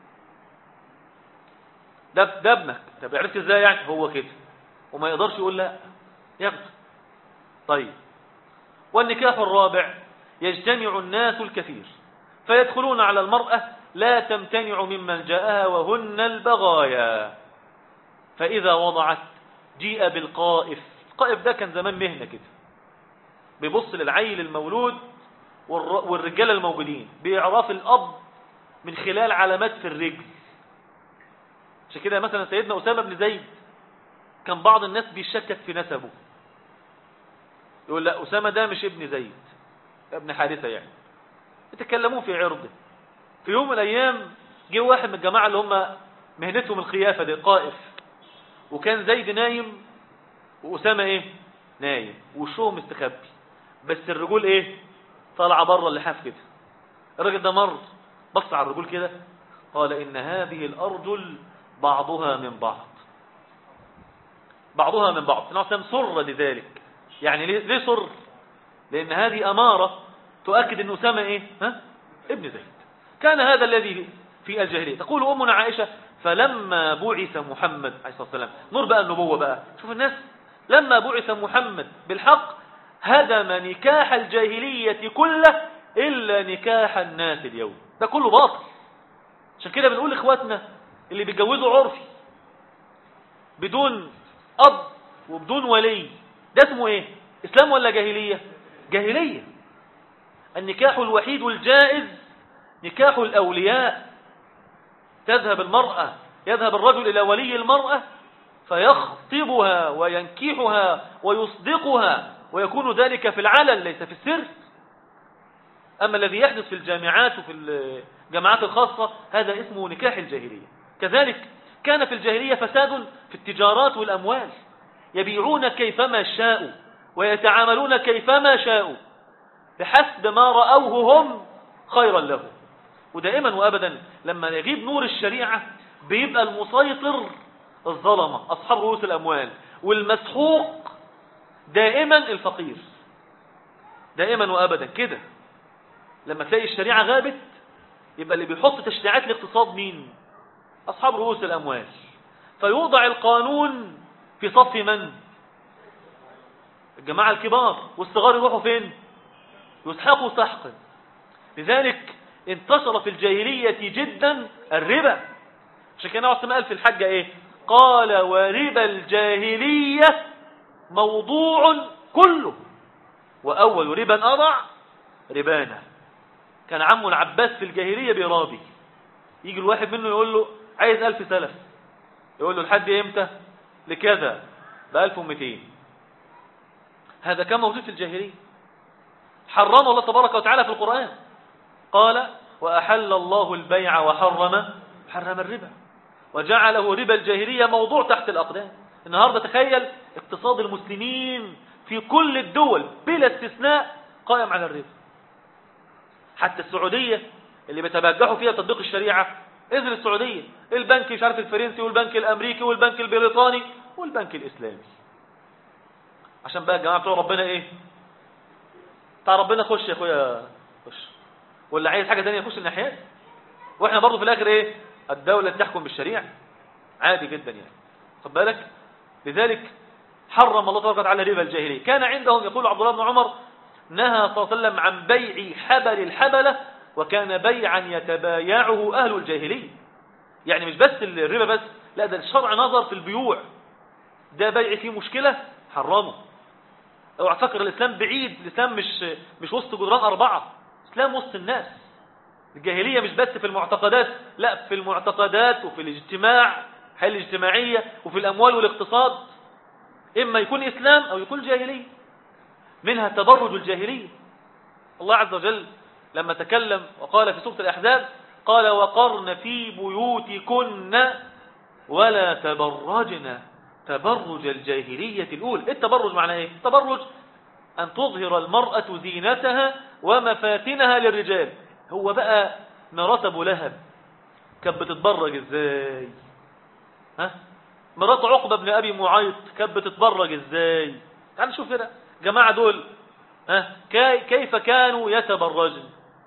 ده ده ابنك طب عرفت ازاي يعني هو كده وما يقدرش يقول لا ياخده طيب والنكاح الرابع يجتمع الناس الكثير فيدخلون على المرأة لا تمتنع ممن جاءها وهن البغايا فإذا وضعت جيء بالقائف القائف ده كان زمان مهنة كده بيبص للعيل المولود والرجال الموجودين بيعرف الأب من خلال علامات في الرجل عشان كده مثلا سيدنا أسامة بن زيد كان بعض الناس بيشكك في نسبه يقول لا أسامة ده مش ابن زيد ابن حارثة يعني يتكلمون في عرضه في يوم من الأيام جه واحد من الجماعة اللي هم مهنتهم الخيافة دي قائف وكان زيد نايم وأسامة ايه نايم وشهم مستخبي بس الرجول ايه طالعه بره اللحاف كده الراجل ده مر بص على الرجول كده قال إن هذه الأرجل بعضها من بعض بعضها من بعض النبي سر لذلك يعني ليه ليه سر لأن هذه أمارة تؤكد أن أسامة إيه ها؟ ابن زيد كان هذا الذي في الجاهلية تقول أمنا عائشة فلما بعث محمد عليه الصلاة والسلام نور بقى النبوة بقى شوف الناس لما بعث محمد بالحق هدم نكاح الجاهلية كله إلا نكاح الناس اليوم ده كله باطل عشان كده بنقول لإخواتنا اللي بيتجوزوا عرفي بدون أب وبدون ولي ده اسمه ايه اسلام ولا جاهلية جاهلية النكاح الوحيد الجائز نكاح الأولياء تذهب المرأة يذهب الرجل إلى ولي المرأة فيخطبها وينكحها ويصدقها ويكون ذلك في العلن ليس في السر أما الذي يحدث في الجامعات وفي الجامعات الخاصة هذا اسمه نكاح الجاهلية كذلك كان في الجاهلية فساد في التجارات والأموال يبيعون كيفما شاءوا ويتعاملون كيفما شاءوا بحسب ما رأوه هم خيرا لهم ودائما وأبدا لما يغيب نور الشريعة بيبقى المسيطر الظلمة أصحاب رؤوس الأموال والمسحوق دائما الفقير دائما وأبدا كده لما تلاقي الشريعة غابت يبقى اللي بيحط تشريعات الاقتصاد مين أصحاب رؤوس الأموال فيوضع القانون في صف من الجماعة الكبار والصغار يروحوا فين يسحقوا سحقا لذلك انتشر في الجاهلية جدا الربا عشان كده عثمان قال في الحجة ايه قال وربا الجاهلية موضوع كله وأول ربا أضع ربانا كان عمه العباس في الجاهلية بيرابي يجي الواحد منه يقول له عايز ألف سلف يقول له لحد امتى لكذا بألف ومتين هذا كان موجود في الجاهلية حرمه الله تبارك وتعالى في القرآن قال وأحل الله البيع وحرم حرم الربا وجعله ربا الجاهلية موضوع تحت الأقدام النهاردة تخيل اقتصاد المسلمين في كل الدول بلا استثناء قائم على الربا حتى السعودية اللي بيتبجحوا فيها تطبيق الشريعة إذن السعودية البنك مش عارف الفرنسي والبنك الأمريكي والبنك البريطاني والبنك الإسلامي عشان بقى الجماعة بتوع ربنا إيه بتاع ربنا خش يا أخويا خش واللي عايز حاجة تانية يخش الناحيات واحنا برضو في الآخر إيه الدولة تحكم بالشريعة عادي جدا يعني خد بالك لذلك حرم الله تبارك وتعالى ربا الجاهلية كان عندهم يقول عبد الله بن عمر نهى صلى الله عليه وسلم عن بيع حبل الحبلة وكان بيعا يتبايعه أهل الجاهلية يعني مش بس الربا بس لا ده الشرع نظر في البيوع ده بيع فيه مشكلة حرمه اوعى تفكر الإسلام بعيد الإسلام مش مش وسط جدران أربعة اسلام وسط الناس الجاهلية مش بس في المعتقدات لا في المعتقدات وفي الاجتماع الحياة الاجتماعية وفي الأموال والاقتصاد إما يكون إسلام أو يكون جاهلية منها تبرج الجاهلية الله عز وجل لما تكلم وقال في سورة الأحزاب قال وقرن في بيوتكن ولا تبرجن تبرج الجاهلية الأولى إيه التبرج معناه إيه التبرج أن تظهر المرأة زينتها ومفاتنها للرجال هو بقى مرات أبو لهب كانت بتتبرج إزاي ها مرات عقبة بن أبي معيط كانت بتتبرج إزاي تعال نشوف هنا جماعة دول ها كيف كانوا يتبرجن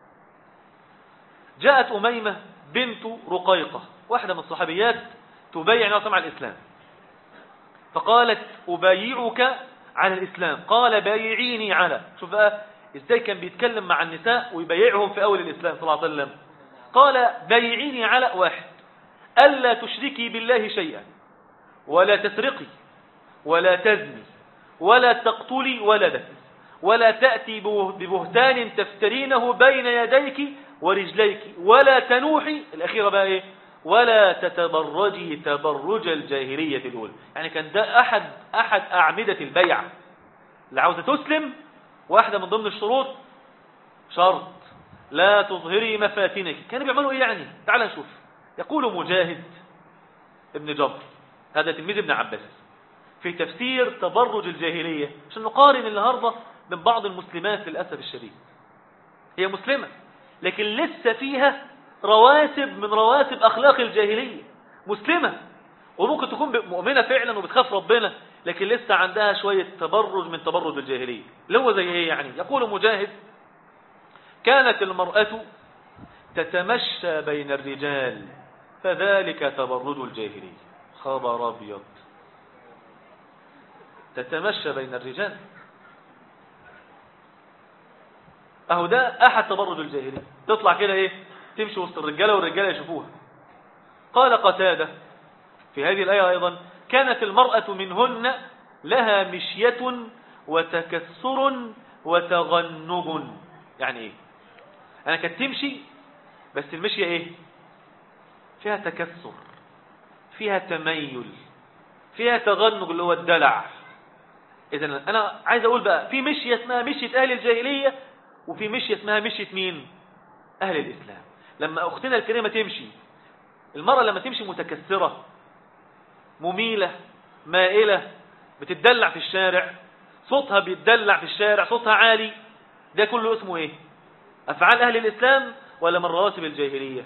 جاءت أميمة بنت رقيقة واحدة من الصحابيات تبايع نوع على الإسلام فقالت أبايعك على الإسلام قال بايعيني على شوف بقى إزاي كان بيتكلم مع النساء ويبايعهم في أول الإسلام صلى الله عليه وسلم قال بايعيني على واحد ألا تشركي بالله شيئا ولا تسرقي ولا تزني ولا تقتلي ولدك ولا تأتي ببهتان تفترينه بين يديك ورجليك ولا تنوحي الأخيرة بقى إيه ولا تتبرجي تبرج الجاهلية الأولى يعني كان ده أحد, أحد أعمدة البيع اللي عاوزة تسلم واحدة من ضمن الشروط شرط لا تظهري مفاتنك كانوا بيعملوا إيه يعني تعال نشوف يقول مجاهد ابن جبر هذا تلميذ ابن عباس في تفسير تبرج الجاهلية عشان نقارن النهاردة من بعض المسلمات للأسف الشديد هي مسلمة لكن لسه فيها رواسب من رواسب أخلاق الجاهلية مسلمة وممكن تكون مؤمنة فعلا وبتخاف ربنا لكن لسه عندها شوية تبرج من تبرج الجاهلية اللي هو زي ايه يعني يقول مجاهد كانت المرأة تتمشى بين الرجال فذلك تبرج الجاهلية خبر أبيض تتمشى بين الرجال اهو ده احد تبرج الجاهلية تطلع كده ايه تمشي وسط الرجالة والرجالة يشوفوها قال قتادة في هذه الآية أيضا كانت المرأة منهن لها مشية وتكسر وتغنج يعني ايه انا كانت تمشي بس المشية ايه فيها تكسر فيها تميل فيها تغنج اللي هو الدلع اذا انا عايز اقول بقى في مشية اسمها مشية اهل الجاهلية وفي مشية اسمها مشية مين اهل الاسلام لما اختنا الكريمة تمشي المرأة لما تمشي متكسرة مميلة مائلة بتدلع في الشارع صوتها بيتدلع في الشارع صوتها عالي ده كله اسمه ايه افعال اهل الاسلام ولا من رواتب الجاهلية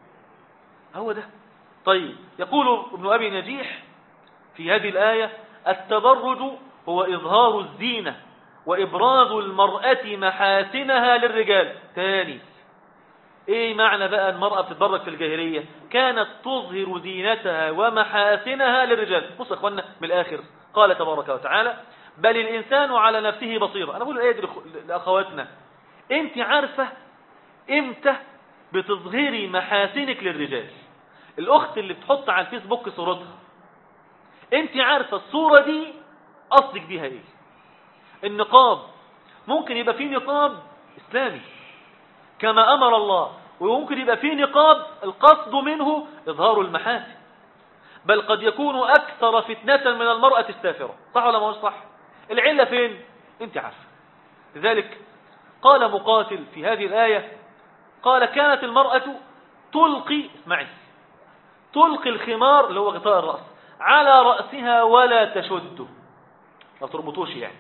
هو ده طيب يقول ابن ابي نجيح في هذه الآية التبرج هو إظهار الزينة وإبراز المرأة محاسنها للرجال تاني ايه معنى بقى المرأة بتتبرج في الجاهلية كانت تظهر زينتها ومحاسنها للرجال بص يا اخوانا من الاخر قال تبارك وتعالى بل الانسان على نفسه بصيرة انا بقول الايه دي لاخواتنا انت عارفة امتى بتظهري محاسنك للرجال الاخت اللي بتحط على الفيسبوك صورتها انت عارفة الصورة دي قصدك بيها ايه النقاب ممكن يبقى فيه نقاب اسلامي كما امر الله وممكن يبقى فيه نقاب القصد منه اظهار المحاسن بل قد يكون اكثر فتنة من المرأة السافرة صح ولا ما هو صح العلة فين انت عارفة لذلك قال مقاتل في هذه الآية قال كانت المرأة تلقي اسمعي تلقي الخمار اللي هو غطاء الرأس على رأسها ولا تشده ما تربطوش يعني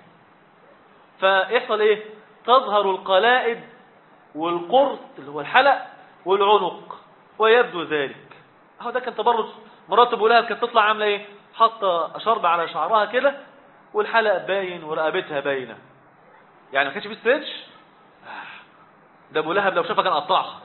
فيحصل ايه تظهر القلائد والقرط اللي هو الحلق والعنق ويبدو ذلك اهو ده كان تبرج مرات ابو لهب كانت تطلع عامله ايه حاطه شرب على شعرها كده والحلق باين ورقبتها باينه يعني ما كانش في ستريتش ده ابو لهب لو شافها كان قطعها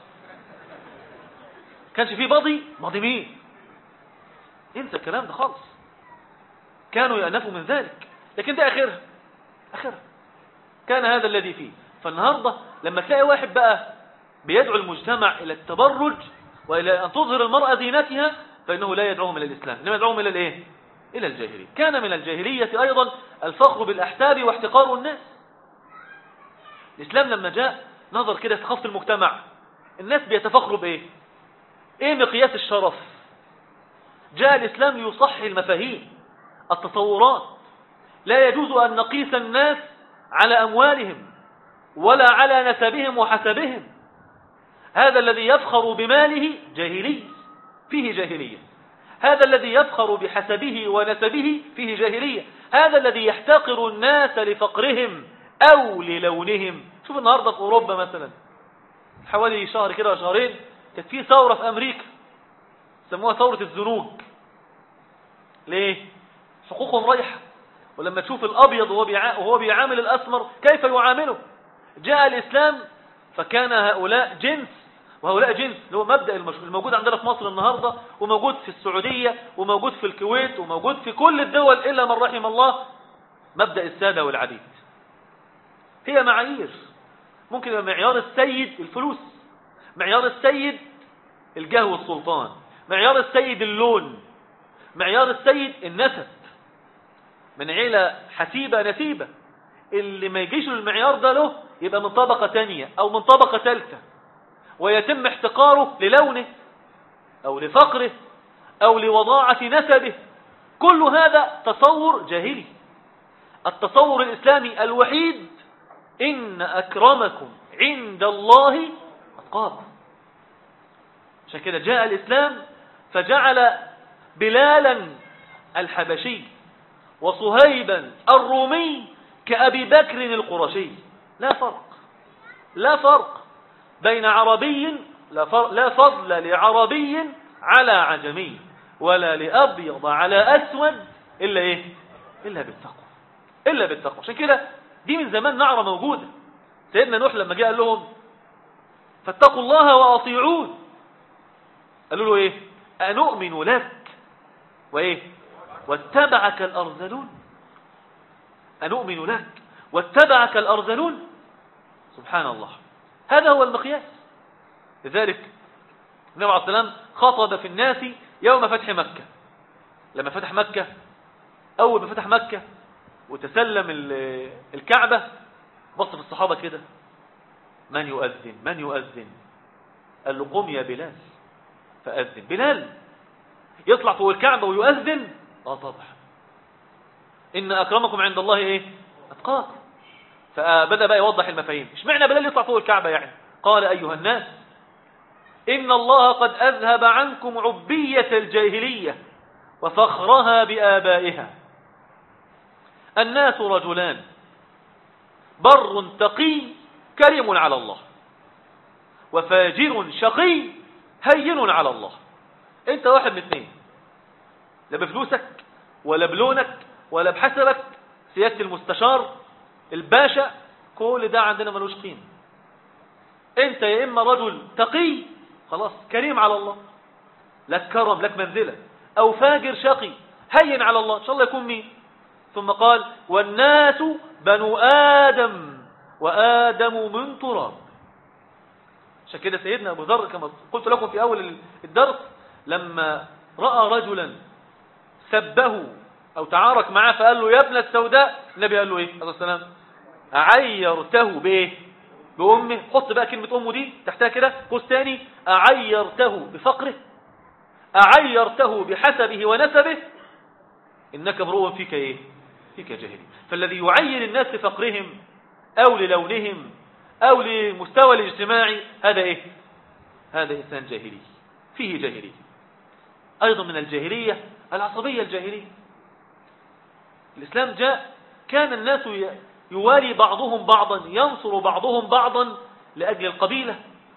كانش فيه بضي بضي مين انسى الكلام ده خالص كانوا يأنفوا من ذلك لكن ده اخرها اخرها كان هذا الذي فيه فالنهاردة لما تلاقي واحد بقى بيدعو المجتمع إلى التبرج وإلى أن تظهر المرأة دينتها فإنه لا يدعوهم إلى الإسلام إنما يدعوهم إلى الإيه؟ إلى الجاهلية كان من الجاهلية أيضا الفخر بالأحساب واحتقار الناس الإسلام لما جاء نظر كده ثقافة المجتمع الناس بيتفخروا بايه ايه مقياس الشرف جاء الاسلام ليصحي المفاهيم التصورات لا يجوز ان نقيس الناس على اموالهم ولا على نسبهم وحسبهم هذا الذي يفخر بماله جاهلي فيه جاهلية هذا الذي يفخر بحسبه ونسبه فيه جاهلية هذا الذي يحتقر الناس لفقرهم أو للونهم شوف النهاردة في أوروبا مثلا حوالي شهر كده وشهرين كانت في ثورة في أمريكا سموها ثورة الزنوج ليه؟ حقوقهم رايحة ولما تشوف الأبيض وهو بيعامل الأسمر كيف يعامله جاء الإسلام فكان هؤلاء جنس وهؤلاء جنس اللي هو مبدأ الموجود عندنا في مصر النهاردة وموجود في السعودية وموجود في الكويت وموجود في كل الدول إلا من رحم الله مبدأ السادة والعبيد هي معايير ممكن يبقى معيار السيد الفلوس معيار السيد الجاه والسلطان معيار السيد اللون معيار السيد النسب من عيلة حسيبة نسيبة اللي ما يجيش المعيار ده له يبقى من طبقة تانية أو من طبقة ثالثة ويتم احتقاره للونه أو لفقره أو لوضاعة نسبه كل هذا تصور جاهلي التصور الإسلامي الوحيد إن أكرمكم عند الله أتقاكم عشان كده جاء الإسلام فجعل بلالا الحبشي وصهيبا الرومي كأبي بكر القرشي لا فرق لا فرق بين عربي لا فضل لعربي على عجمي ولا لأبيض على أسود إلا إيه إلا بالتقوى إلا بالتقوى عشان كده دي من زمان نعرة موجودة سيدنا نوح لما جاء لهم فاتقوا الله وأطيعون قالوا له إيه أنؤمن لك وإيه واتبعك الأرذلون أنؤمن لك واتبعك الأرذلون سبحان الله هذا هو المقياس لذلك النبي عليه السلام خطب في الناس يوم فتح مكة لما فتح مكة أول ما فتح مكة وتسلم الكعبة بص في الصحابة كده من يؤذن من يؤذن قال له قم يا بلال فأذن بلال يطلع فوق الكعبة ويؤذن اه طبعا إن أكرمكم عند الله إيه أتقاكم فبدأ بقى يوضح المفاهيم اشمعنى بلال يطلع فوق الكعبة يعني قال أيها الناس إن الله قد أذهب عنكم عبية الجاهلية وفخرها بآبائها الناس رجلان بر تقي كريم على الله وفاجر شقي هين على الله انت واحد من اثنين لا بفلوسك ولا بلونك ولا بحسبك سيادة المستشار الباشا كل ده عندنا ملوش قيمة انت يا اما رجل تقي خلاص كريم على الله لك كرم لك منزلة او فاجر شقي هين على الله ان شاء الله يكون مين ثم قال والناس بنو آدم وآدم من تراب عشان كده سيدنا أبو ذر كما قلت لكم في أول الدرس لما رأى رجلا سبه أو تعارك معاه فقال له يا ابن السوداء النبي قال له إيه عليه السلام أعيرته بإيه بأمه حط بقى كلمة أمه دي تحتها كده قوس تاني أعيرته بفقره أعيرته بحسبه ونسبه إنك امرؤ فيك إيه فيك جاهلي فالذي يعين الناس لفقرهم أو للونهم أو للمستوى الاجتماعي هذا إيه هذا إنسان جاهلي فيه جاهلي أيضا من الجاهلية العصبية الجاهلية الإسلام جاء كان الناس يوالي بعضهم بعضا ينصر بعضهم بعضا لأجل القبيلة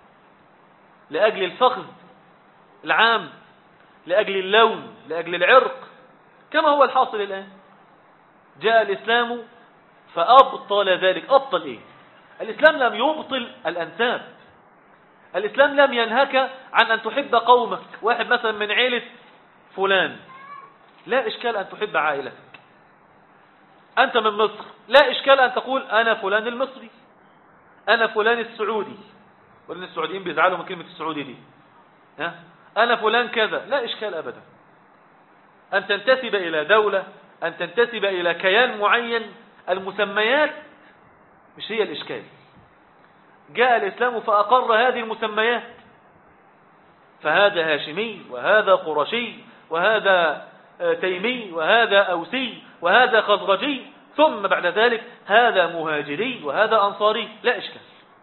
لأجل الفخذ العام لأجل اللون لأجل العرق كما هو الحاصل الآن جاء الإسلام فأبطل ذلك أبطل إيه الإسلام لم يبطل الأنساب الإسلام لم ينهك عن أن تحب قومك واحد مثلا من عيلة فلان لا إشكال أن تحب عائلتك أنت من مصر لا إشكال أن تقول أنا فلان المصري أنا فلان السعودي ولأن السعوديين بيزعلوا من كلمة السعودي دي ها؟ أنا فلان كذا لا إشكال أبدا أن تنتسب إلى دولة أن تنتسب إلى كيان معين المسميات مش هي الإشكال جاء الإسلام فأقر هذه المسميات فهذا هاشمي وهذا قرشي وهذا آه، تيمي وهذا أوسي وهذا خزرجي ثم بعد ذلك هذا مهاجري وهذا أنصاري لا إشكال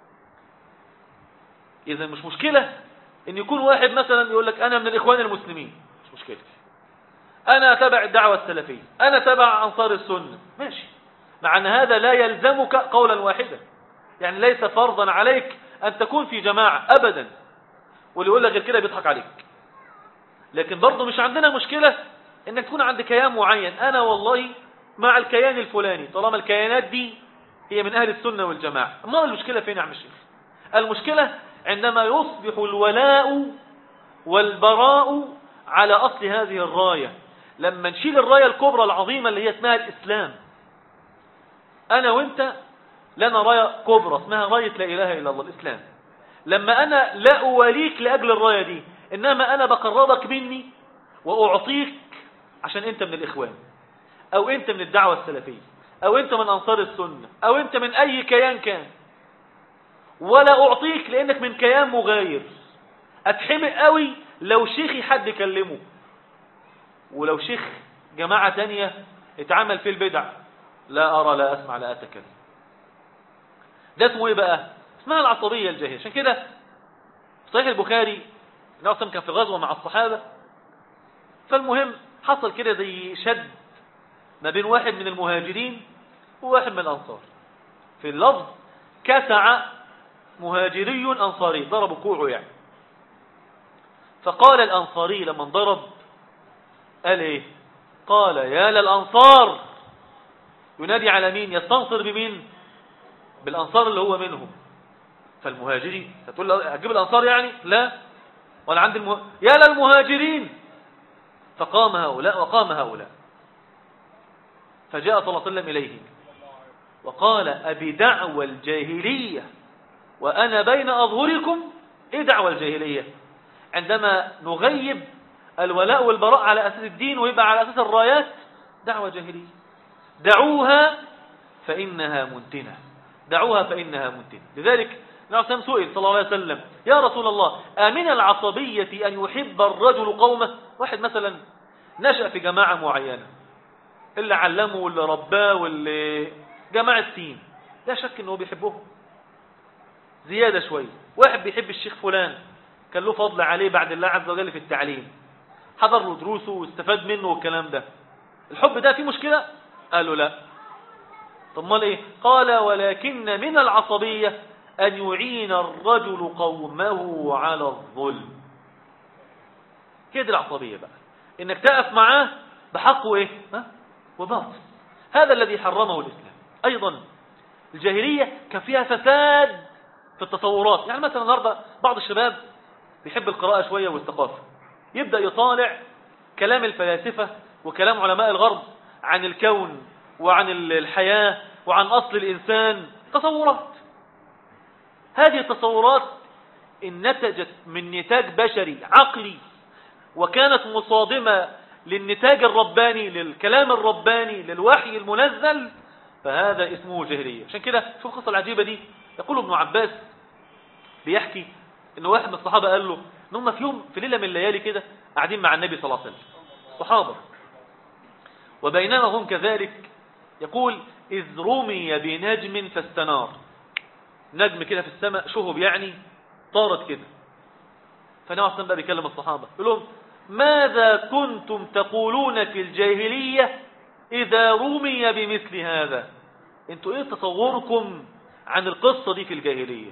إذا مش مشكلة إن يكون واحد مثلا يقول لك أنا من الإخوان المسلمين مش مشكلة أنا تبع الدعوة السلفية أنا تبع أنصار السنة ماشي مع أن هذا لا يلزمك قولا واحدا يعني ليس فرضا عليك أن تكون في جماعة أبدا واللي يقول لك غير كده بيضحك عليك لكن برضه مش عندنا مشكلة انك تكون عند كيان معين انا والله مع الكيان الفلاني طالما الكيانات دي هي من اهل السنة والجماعة ما المشكلة فين يا عم الشيخ المشكلة عندما يصبح الولاء والبراء على اصل هذه الراية لما نشيل الراية الكبرى العظيمة اللي هي اسمها الاسلام انا وانت لنا راية كبرى اسمها راية لا اله الا الله الاسلام لما أنا لا أوليك لأجل الراية دي إنما أنا بقربك مني وأعطيك عشان أنت من الإخوان أو أنت من الدعوة السلفية أو أنت من أنصار السنة أو أنت من أي كيان كان ولا أعطيك لأنك من كيان مغاير أتحمق قوي لو شيخي حد كلمه ولو شيخ جماعة تانية اتعمل في البدع لا أرى لا أسمع لا أتكلم ده اسمه ايه بقى اسمها العصبية الجاهلية عشان كده في صحيح البخاري نعصم كان في غزوة مع الصحابة فالمهم حصل كده زي شد ما بين واحد من المهاجرين وواحد من الأنصار في اللفظ كسع مهاجري أنصاري ضرب كوعه يعني فقال الأنصاري لما ضرب قال ايه قال يا للأنصار ينادي على مين يستنصر بمين بالأنصار اللي هو منهم فالمهاجرين هتقول له هتجيب الأنصار يعني لا ولا عند المه... يا للمهاجرين فقام هؤلاء وقام هؤلاء فجاء صلى الله عليه وسلم إليه وقال أبي دعوى الجاهلية وأنا بين أظهركم إيه دعوة الجاهلية عندما نغيب الولاء والبراء على أساس الدين ويبقى على أساس الرايات دعوة جاهلية دعوها فإنها منتنة دعوها فإنها منتنة لذلك نعم سؤال صلى الله عليه وسلم يا رسول الله آمن العصبية أن يحب الرجل قومه واحد مثلا نشأ في جماعة معينة اللي علمه واللي رباه واللي جماعة سين لا شك أنه بيحبهم زيادة شوية واحد بيحب الشيخ فلان كان له فضل عليه بعد الله عز وجل في التعليم حضر له دروسه واستفاد منه والكلام ده الحب ده فيه مشكلة قالوا لا طب ما ايه قال ولكن من العصبية أن يعين الرجل قومه على الظلم كده العصبية بقى إنك تقف معاه بحقه إيه ها؟ وباطل هذا الذي حرمه الإسلام أيضا الجاهلية كان فيها فساد في التصورات يعني مثلا النهاردة بعض الشباب بيحب القراءة شوية والثقافة يبدأ يطالع كلام الفلاسفة وكلام علماء الغرب عن الكون وعن الحياة وعن أصل الإنسان تصورات هذه التصورات إن نتجت من نتاج بشري عقلي وكانت مصادمة للنتاج الرباني للكلام الرباني للوحي المنزل فهذا اسمه جهرية عشان كده شوف القصة العجيبة دي يقول ابن عباس بيحكي ان واحد من الصحابة قال له ان هم في يوم في ليلة من الليالي كده قاعدين مع النبي صلى الله عليه وسلم صحابة وبينما هم كذلك يقول إذ رمي بنجم فاستنار نجم كده في السماء شهب يعني طارت كده فنوع السلام بقى بيكلم الصحابة يقول لهم ماذا كنتم تقولون في الجاهلية إذا رمي بمثل هذا انتوا ايه تصوركم عن القصة دي في الجاهلية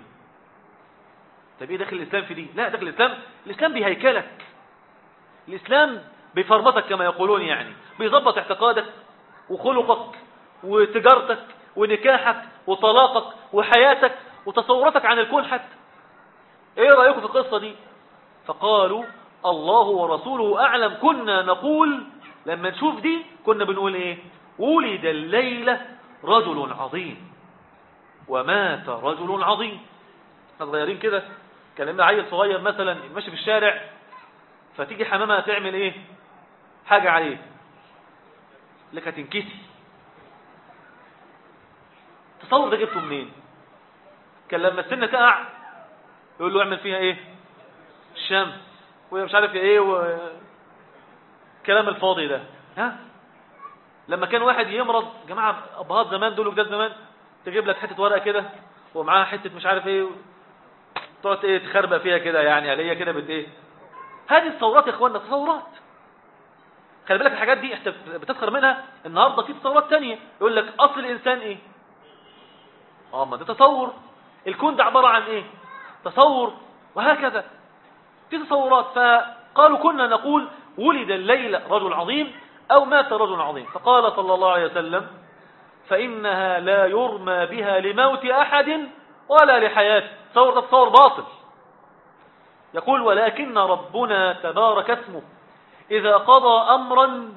طب ايه داخل الإسلام في دي لا داخل الإسلام الإسلام بيهيكلك الإسلام بيفرمطك كما يقولون يعني بيظبط اعتقادك وخلقك وتجارتك ونكاحك وطلاقك وحياتك وتصوراتك عن الكون حتى ايه رأيكم في القصة دي فقالوا الله ورسوله أعلم كنا نقول لما نشوف دي كنا بنقول ايه ولد الليلة رجل عظيم ومات رجل عظيم صغيرين كده كلمنا عيل صغير مثلا ماشي في الشارع فتيجي حمامة تعمل ايه حاجة عليه لك هتنكسي تصور ده جبته منين كان لما السنة تقع يقول له اعمل فيها ايه الشمس ومش عارف ايه و... كلام الفاضي ده ها لما كان واحد يمرض جماعة ابهات زمان دول وجداد زمان تجيب لك حتة ورقة كده ومعاها حتة مش عارف ايه تقعد ايه تخربق فيها كده يعني عليا كده بت ايه هذه الثورات يا اخوانا تصورات خلي بالك الحاجات دي انت بتسخر منها النهارده في تصورات تانية يقول لك اصل الانسان ايه اه ما ده تصور الكون ده عبارة عن ايه تصور وهكذا في تصورات فقالوا كنا نقول ولد الليلة رجل عظيم او مات رجل عظيم فقال صلى الله عليه وسلم فإنها لا يرمى بها لموت أحد ولا لحياته تصور ده تصور باطل يقول ولكن ربنا تبارك اسمه إذا قضى أمرا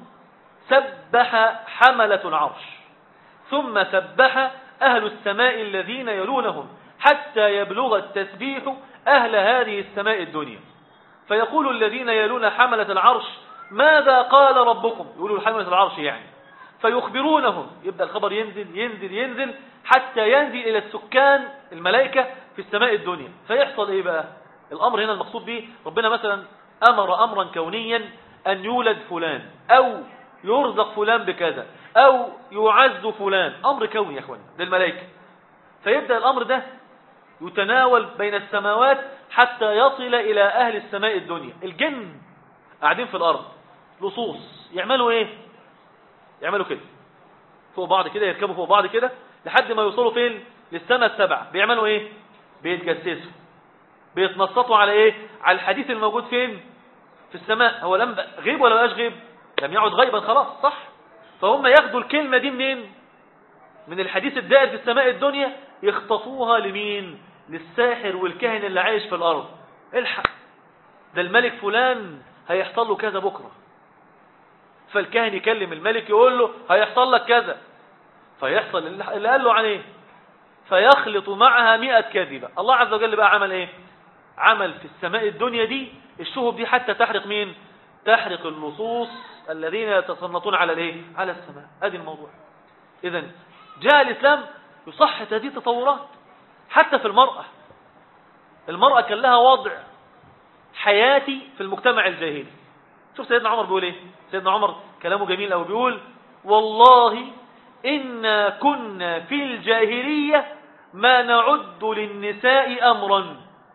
سبح حملة العرش ثم سبح أهل السماء الذين يلونهم حتى يبلغ التسبيح أهل هذه السماء الدنيا فيقول الذين يلون حملة العرش ماذا قال ربكم يقولوا حملة العرش يعني فيخبرونهم يبدأ الخبر ينزل ينزل ينزل حتى ينزل إلى السكان الملائكة في السماء الدنيا فيحصل إيه بقى الأمر هنا المقصود به ربنا مثلا أمر أمرا كونيا أن يولد فلان أو يرزق فلان بكذا أو يعز فلان أمر كوني يا أخوان للملائكة فيبدأ الأمر ده يتناول بين السماوات حتى يصل إلى أهل السماء الدنيا الجن قاعدين في الأرض لصوص يعملوا إيه يعملوا كده فوق بعض كده يركبوا فوق بعض كده لحد ما يوصلوا فين للسماء السبعة بيعملوا إيه بيتجسسوا بيتنصتوا على إيه على الحديث الموجود فين في السماء هو لم غيب ولا بقاش غيب لم يعد غيبا خلاص صح فهم ياخدوا الكلمة دي منين من الحديث الدائر في السماء الدنيا يخطفوها لمين للساحر والكاهن اللي عايش في الأرض الحق ده الملك فلان هيحصل له كذا بكرة فالكاهن يكلم الملك يقول له هيحصل لك كذا فيحصل اللي قال له عليه فيخلط معها مئة كاذبة الله عز وجل بقى عمل ايه عمل في السماء الدنيا دي الشهب دي حتى تحرق مين تحرق اللصوص الذين يتسلطون على الايه على السماء ادي الموضوع اذا جاء الاسلام يصحح هذه التطورات حتى في المرأة المرأة كان لها وضع حياتي في المجتمع الجاهلي شوف سيدنا عمر بيقول ايه سيدنا عمر كلامه جميل قوي بيقول والله إنا كنا في الجاهلية ما نعد للنساء أمرا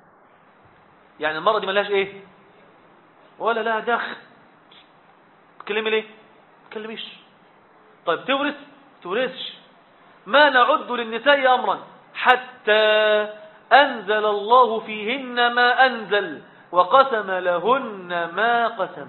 يعني المرأة دي ملهاش ايه ولا لها دخل تكلمي ليه تكلميش طيب تورث تورثش ما نعد للنساء أمرا حتى أنزل الله فيهن ما أنزل وقسم لهن ما قسم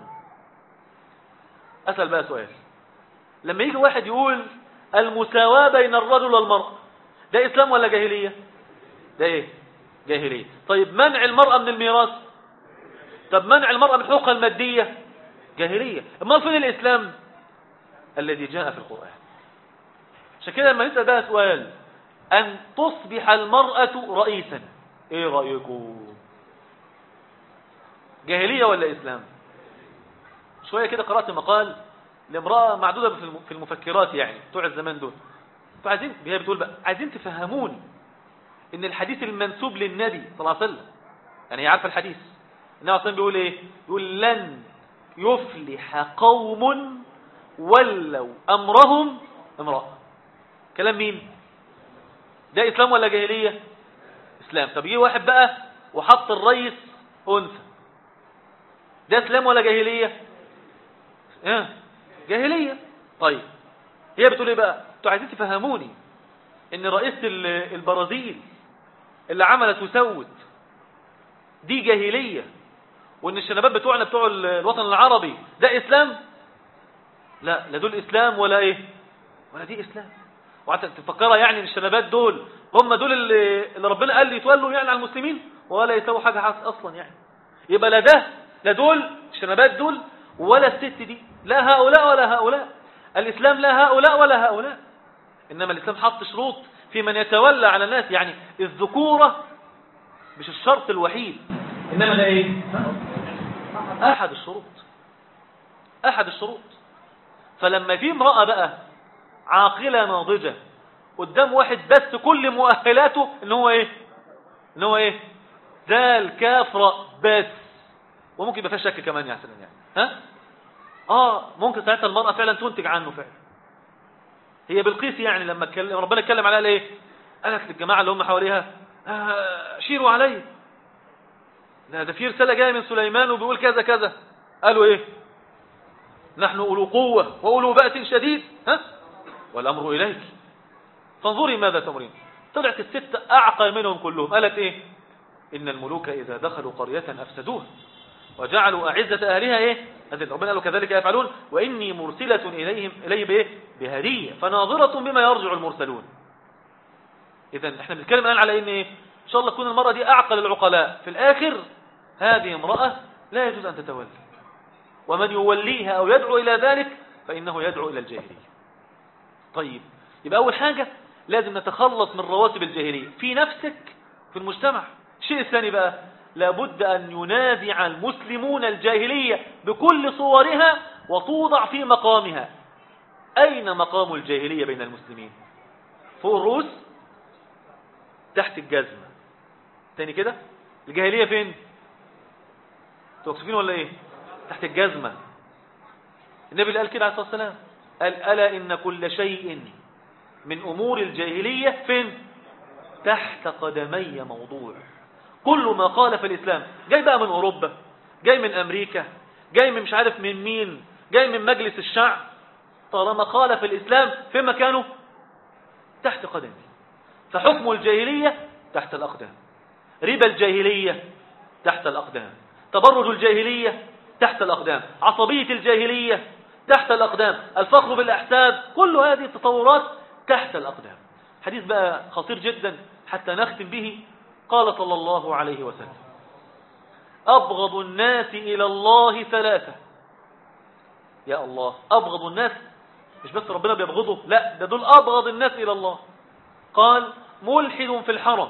أسأل بقى سؤال لما يجي واحد يقول المساواة بين الرجل والمرأة ده إسلام ولا جاهلية ده إيه جاهلية طيب منع المرأة من الميراث طب منع المرأة من حقوقها المادية جاهلية أما فين الإسلام الذي جاء في القرآن عشان كده لما نسأل بقى سؤال أن تصبح المرأة رئيسا إيه رأيكم جاهلية ولا إسلام شوية كده قرأت مقال لامرأة معدودة في المفكرات يعني بتوع الزمان دول فعايزين هي بتقول بقى عايزين تفهموني ان الحديث المنسوب للنبي صلى الله عليه وسلم يعني هي عارفه الحديث النبي عليه بيقول ايه يقول لن يفلح قوم ولوا امرهم امراه كلام مين ده اسلام ولا جاهليه اسلام طب يجي واحد بقى وحط الرئيس انثى ده اسلام ولا جاهليه اه جاهليه طيب هي بتقول ايه بقى انتوا عايزين تفهموني ان رئيسة البرازيل اللي عملت وسوت دي جاهلية وان الشنبات بتوعنا بتوع الوطن العربي ده اسلام لا لا دول اسلام ولا ايه ولا دي اسلام وقعدت تفكرها يعني ان الشنبات دول هم دول اللي, اللي ربنا قال لي يتولوا يعني على المسلمين ولا يسووا حاجة اصلا يعني يبقى لا ده لا دول الشنبات دول ولا الست دي لا هؤلاء ولا هؤلاء الإسلام لا هؤلاء ولا هؤلاء إنما الإسلام حط شروط في من يتولى على الناس يعني الذكورة مش الشرط الوحيد إنما ده إيه أحد الشروط أحد الشروط فلما في امرأة بقى عاقلة ناضجة قدام واحد بس كل مؤهلاته إن هو إيه ان هو ايه دال كاف راء بس وممكن يبقى فيها شك كمان يعني يعني ها اه ممكن ساعتها المرأة فعلا تنتج عنه فعلا هي بالقيس يعني لما اتكلم ربنا اتكلم عليها ايه قالت للجماعة اللي هم حواليها آه شيروا علي لا ده في رسالة جاية من سليمان وبيقول كذا كذا قالوا ايه نحن أولو قوة وأولو بأس شديد ها والأمر إليك فانظري ماذا تمرين طلعت الست أعقل منهم كلهم قالت إيه إن الملوك إذا دخلوا قرية أفسدوها وجعلوا أعزة أهلها إيه هذه ربنا قالوا كذلك يفعلون وإني مرسلة إليهم إليه بإيه بهدية فناظرة بما يرجع المرسلون إذا إحنا بنتكلم الآن على إن إيه إن شاء الله تكون المرأة دي أعقل العقلاء في الآخر هذه امرأة لا يجوز أن تتولى ومن يوليها أو يدعو إلى ذلك فإنه يدعو إلى الجاهلية طيب يبقى أول حاجة لازم نتخلص من رواتب الجاهلية في نفسك في المجتمع الشيء الثاني بقى لابد أن ينازع المسلمون الجاهلية بكل صورها وتوضع في مقامها أين مقام الجاهلية بين المسلمين فوق الرؤوس تحت الجزمة تاني كده الجاهلية فين توقفين ولا ايه تحت الجزمة النبي اللي قال كده عليه الصلاة والسلام قال ألا إن كل شيء من أمور الجاهلية فين تحت قدمي موضوع كل ما قال في الإسلام جاي بقى من أوروبا جاي من أمريكا جاي من مش عارف من مين جاي من مجلس الشعب طالما قال في الإسلام في مكانه تحت قدمي فحكم الجاهلية تحت الأقدام ربا الجاهلية تحت الأقدام تبرج الجاهلية تحت الأقدام عصبية الجاهلية تحت الأقدام الفخر بالأحساب كل هذه التطورات تحت الأقدام حديث بقى خطير جدا حتى نختم به قال صلى الله عليه وسلم أبغض الناس إلى الله ثلاثة يا الله أبغض الناس مش بس ربنا بيبغضه لا ده دول أبغض الناس إلى الله قال ملحد في الحرم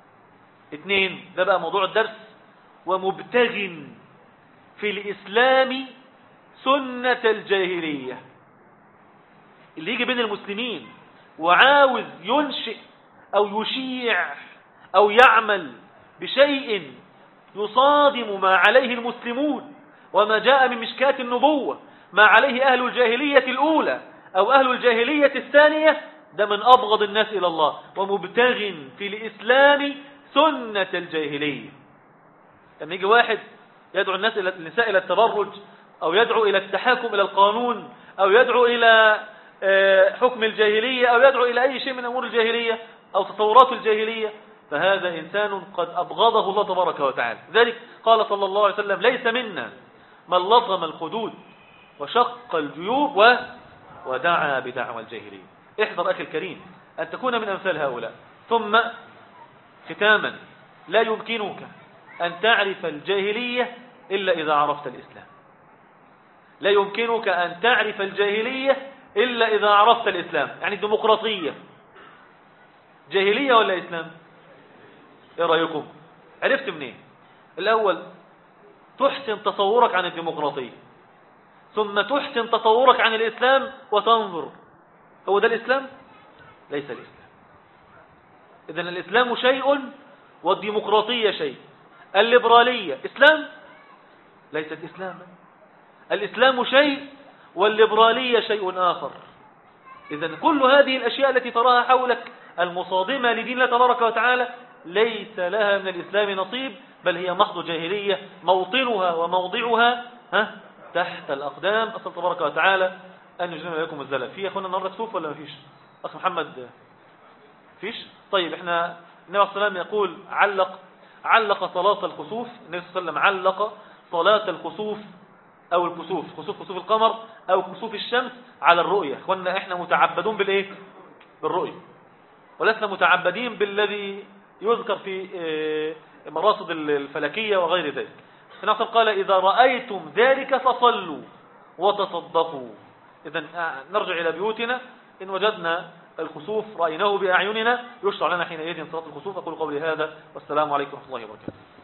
اثنين ده بقى موضوع الدرس ومبتغ في الإسلام سنة الجاهلية اللي يجي بين المسلمين وعاوز ينشئ أو يشيع أو يعمل بشيء يصادم ما عليه المسلمون وما جاء من مشكات النبوة ما عليه أهل الجاهلية الأولى أو أهل الجاهلية الثانية ده من أبغض الناس إلى الله ومبتغ في الإسلام سنة الجاهلية لما يجي واحد يدعو الناس إلى النساء إلى التبرج أو يدعو إلى التحاكم إلى القانون أو يدعو إلى حكم الجاهلية أو يدعو إلى أي شيء من أمور الجاهلية أو تطورات الجاهلية فهذا إنسان قد أبغضه الله تبارك وتعالى ذلك قال صلى الله عليه وسلم ليس منا من لطم الخدود وشق الجيوب و ودعا بدعوى الجاهلية احذر أخي الكريم أن تكون من أمثال هؤلاء ثم ختاما لا يمكنك أن تعرف الجاهلية إلا إذا عرفت الإسلام لا يمكنك أن تعرف الجاهلية إلا إذا عرفت الإسلام يعني الديمقراطية جاهلية ولا إسلام إيه رأيكم عرفت منين الأول تحسن تصورك عن الديمقراطية ثم تحسن تصورك عن الإسلام وتنظر هو ده الإسلام ليس الإسلام إذن الإسلام شيء والديمقراطية شيء الليبرالية إسلام ليست إسلاما الإسلام شيء والليبرالية شيء آخر إذن كل هذه الأشياء التي تراها حولك المصادمة لدين الله تبارك وتعالى ليس لها من الإسلام نصيب بل هي محض جاهلية موطنها وموضعها ها تحت الأقدام أسأل تبارك وتعالى أن يجنب لكم الزلل في أخونا النهاردة كسوف ولا ما فيش أخ محمد فيش طيب احنا النبي عليه الصلاة والسلام يقول علق علق صلاة الخسوف النبي صلى الله عليه وسلم علق صلاة الخسوف أو الكسوف خسوف خسوف القمر أو كسوف الشمس على الرؤية اخوانا احنا متعبدون بالإيه بالرؤية ولسنا متعبدين بالذي يذكر في مراصد الفلكية وغير ذلك النبي قال إذا رأيتم ذلك فصلوا وتصدقوا إذا نرجع إلى بيوتنا إن وجدنا الخسوف رأيناه بأعيننا يشرع لنا حينئذ صلاة الخسوف أقول قولي هذا والسلام عليكم ورحمة الله وبركاته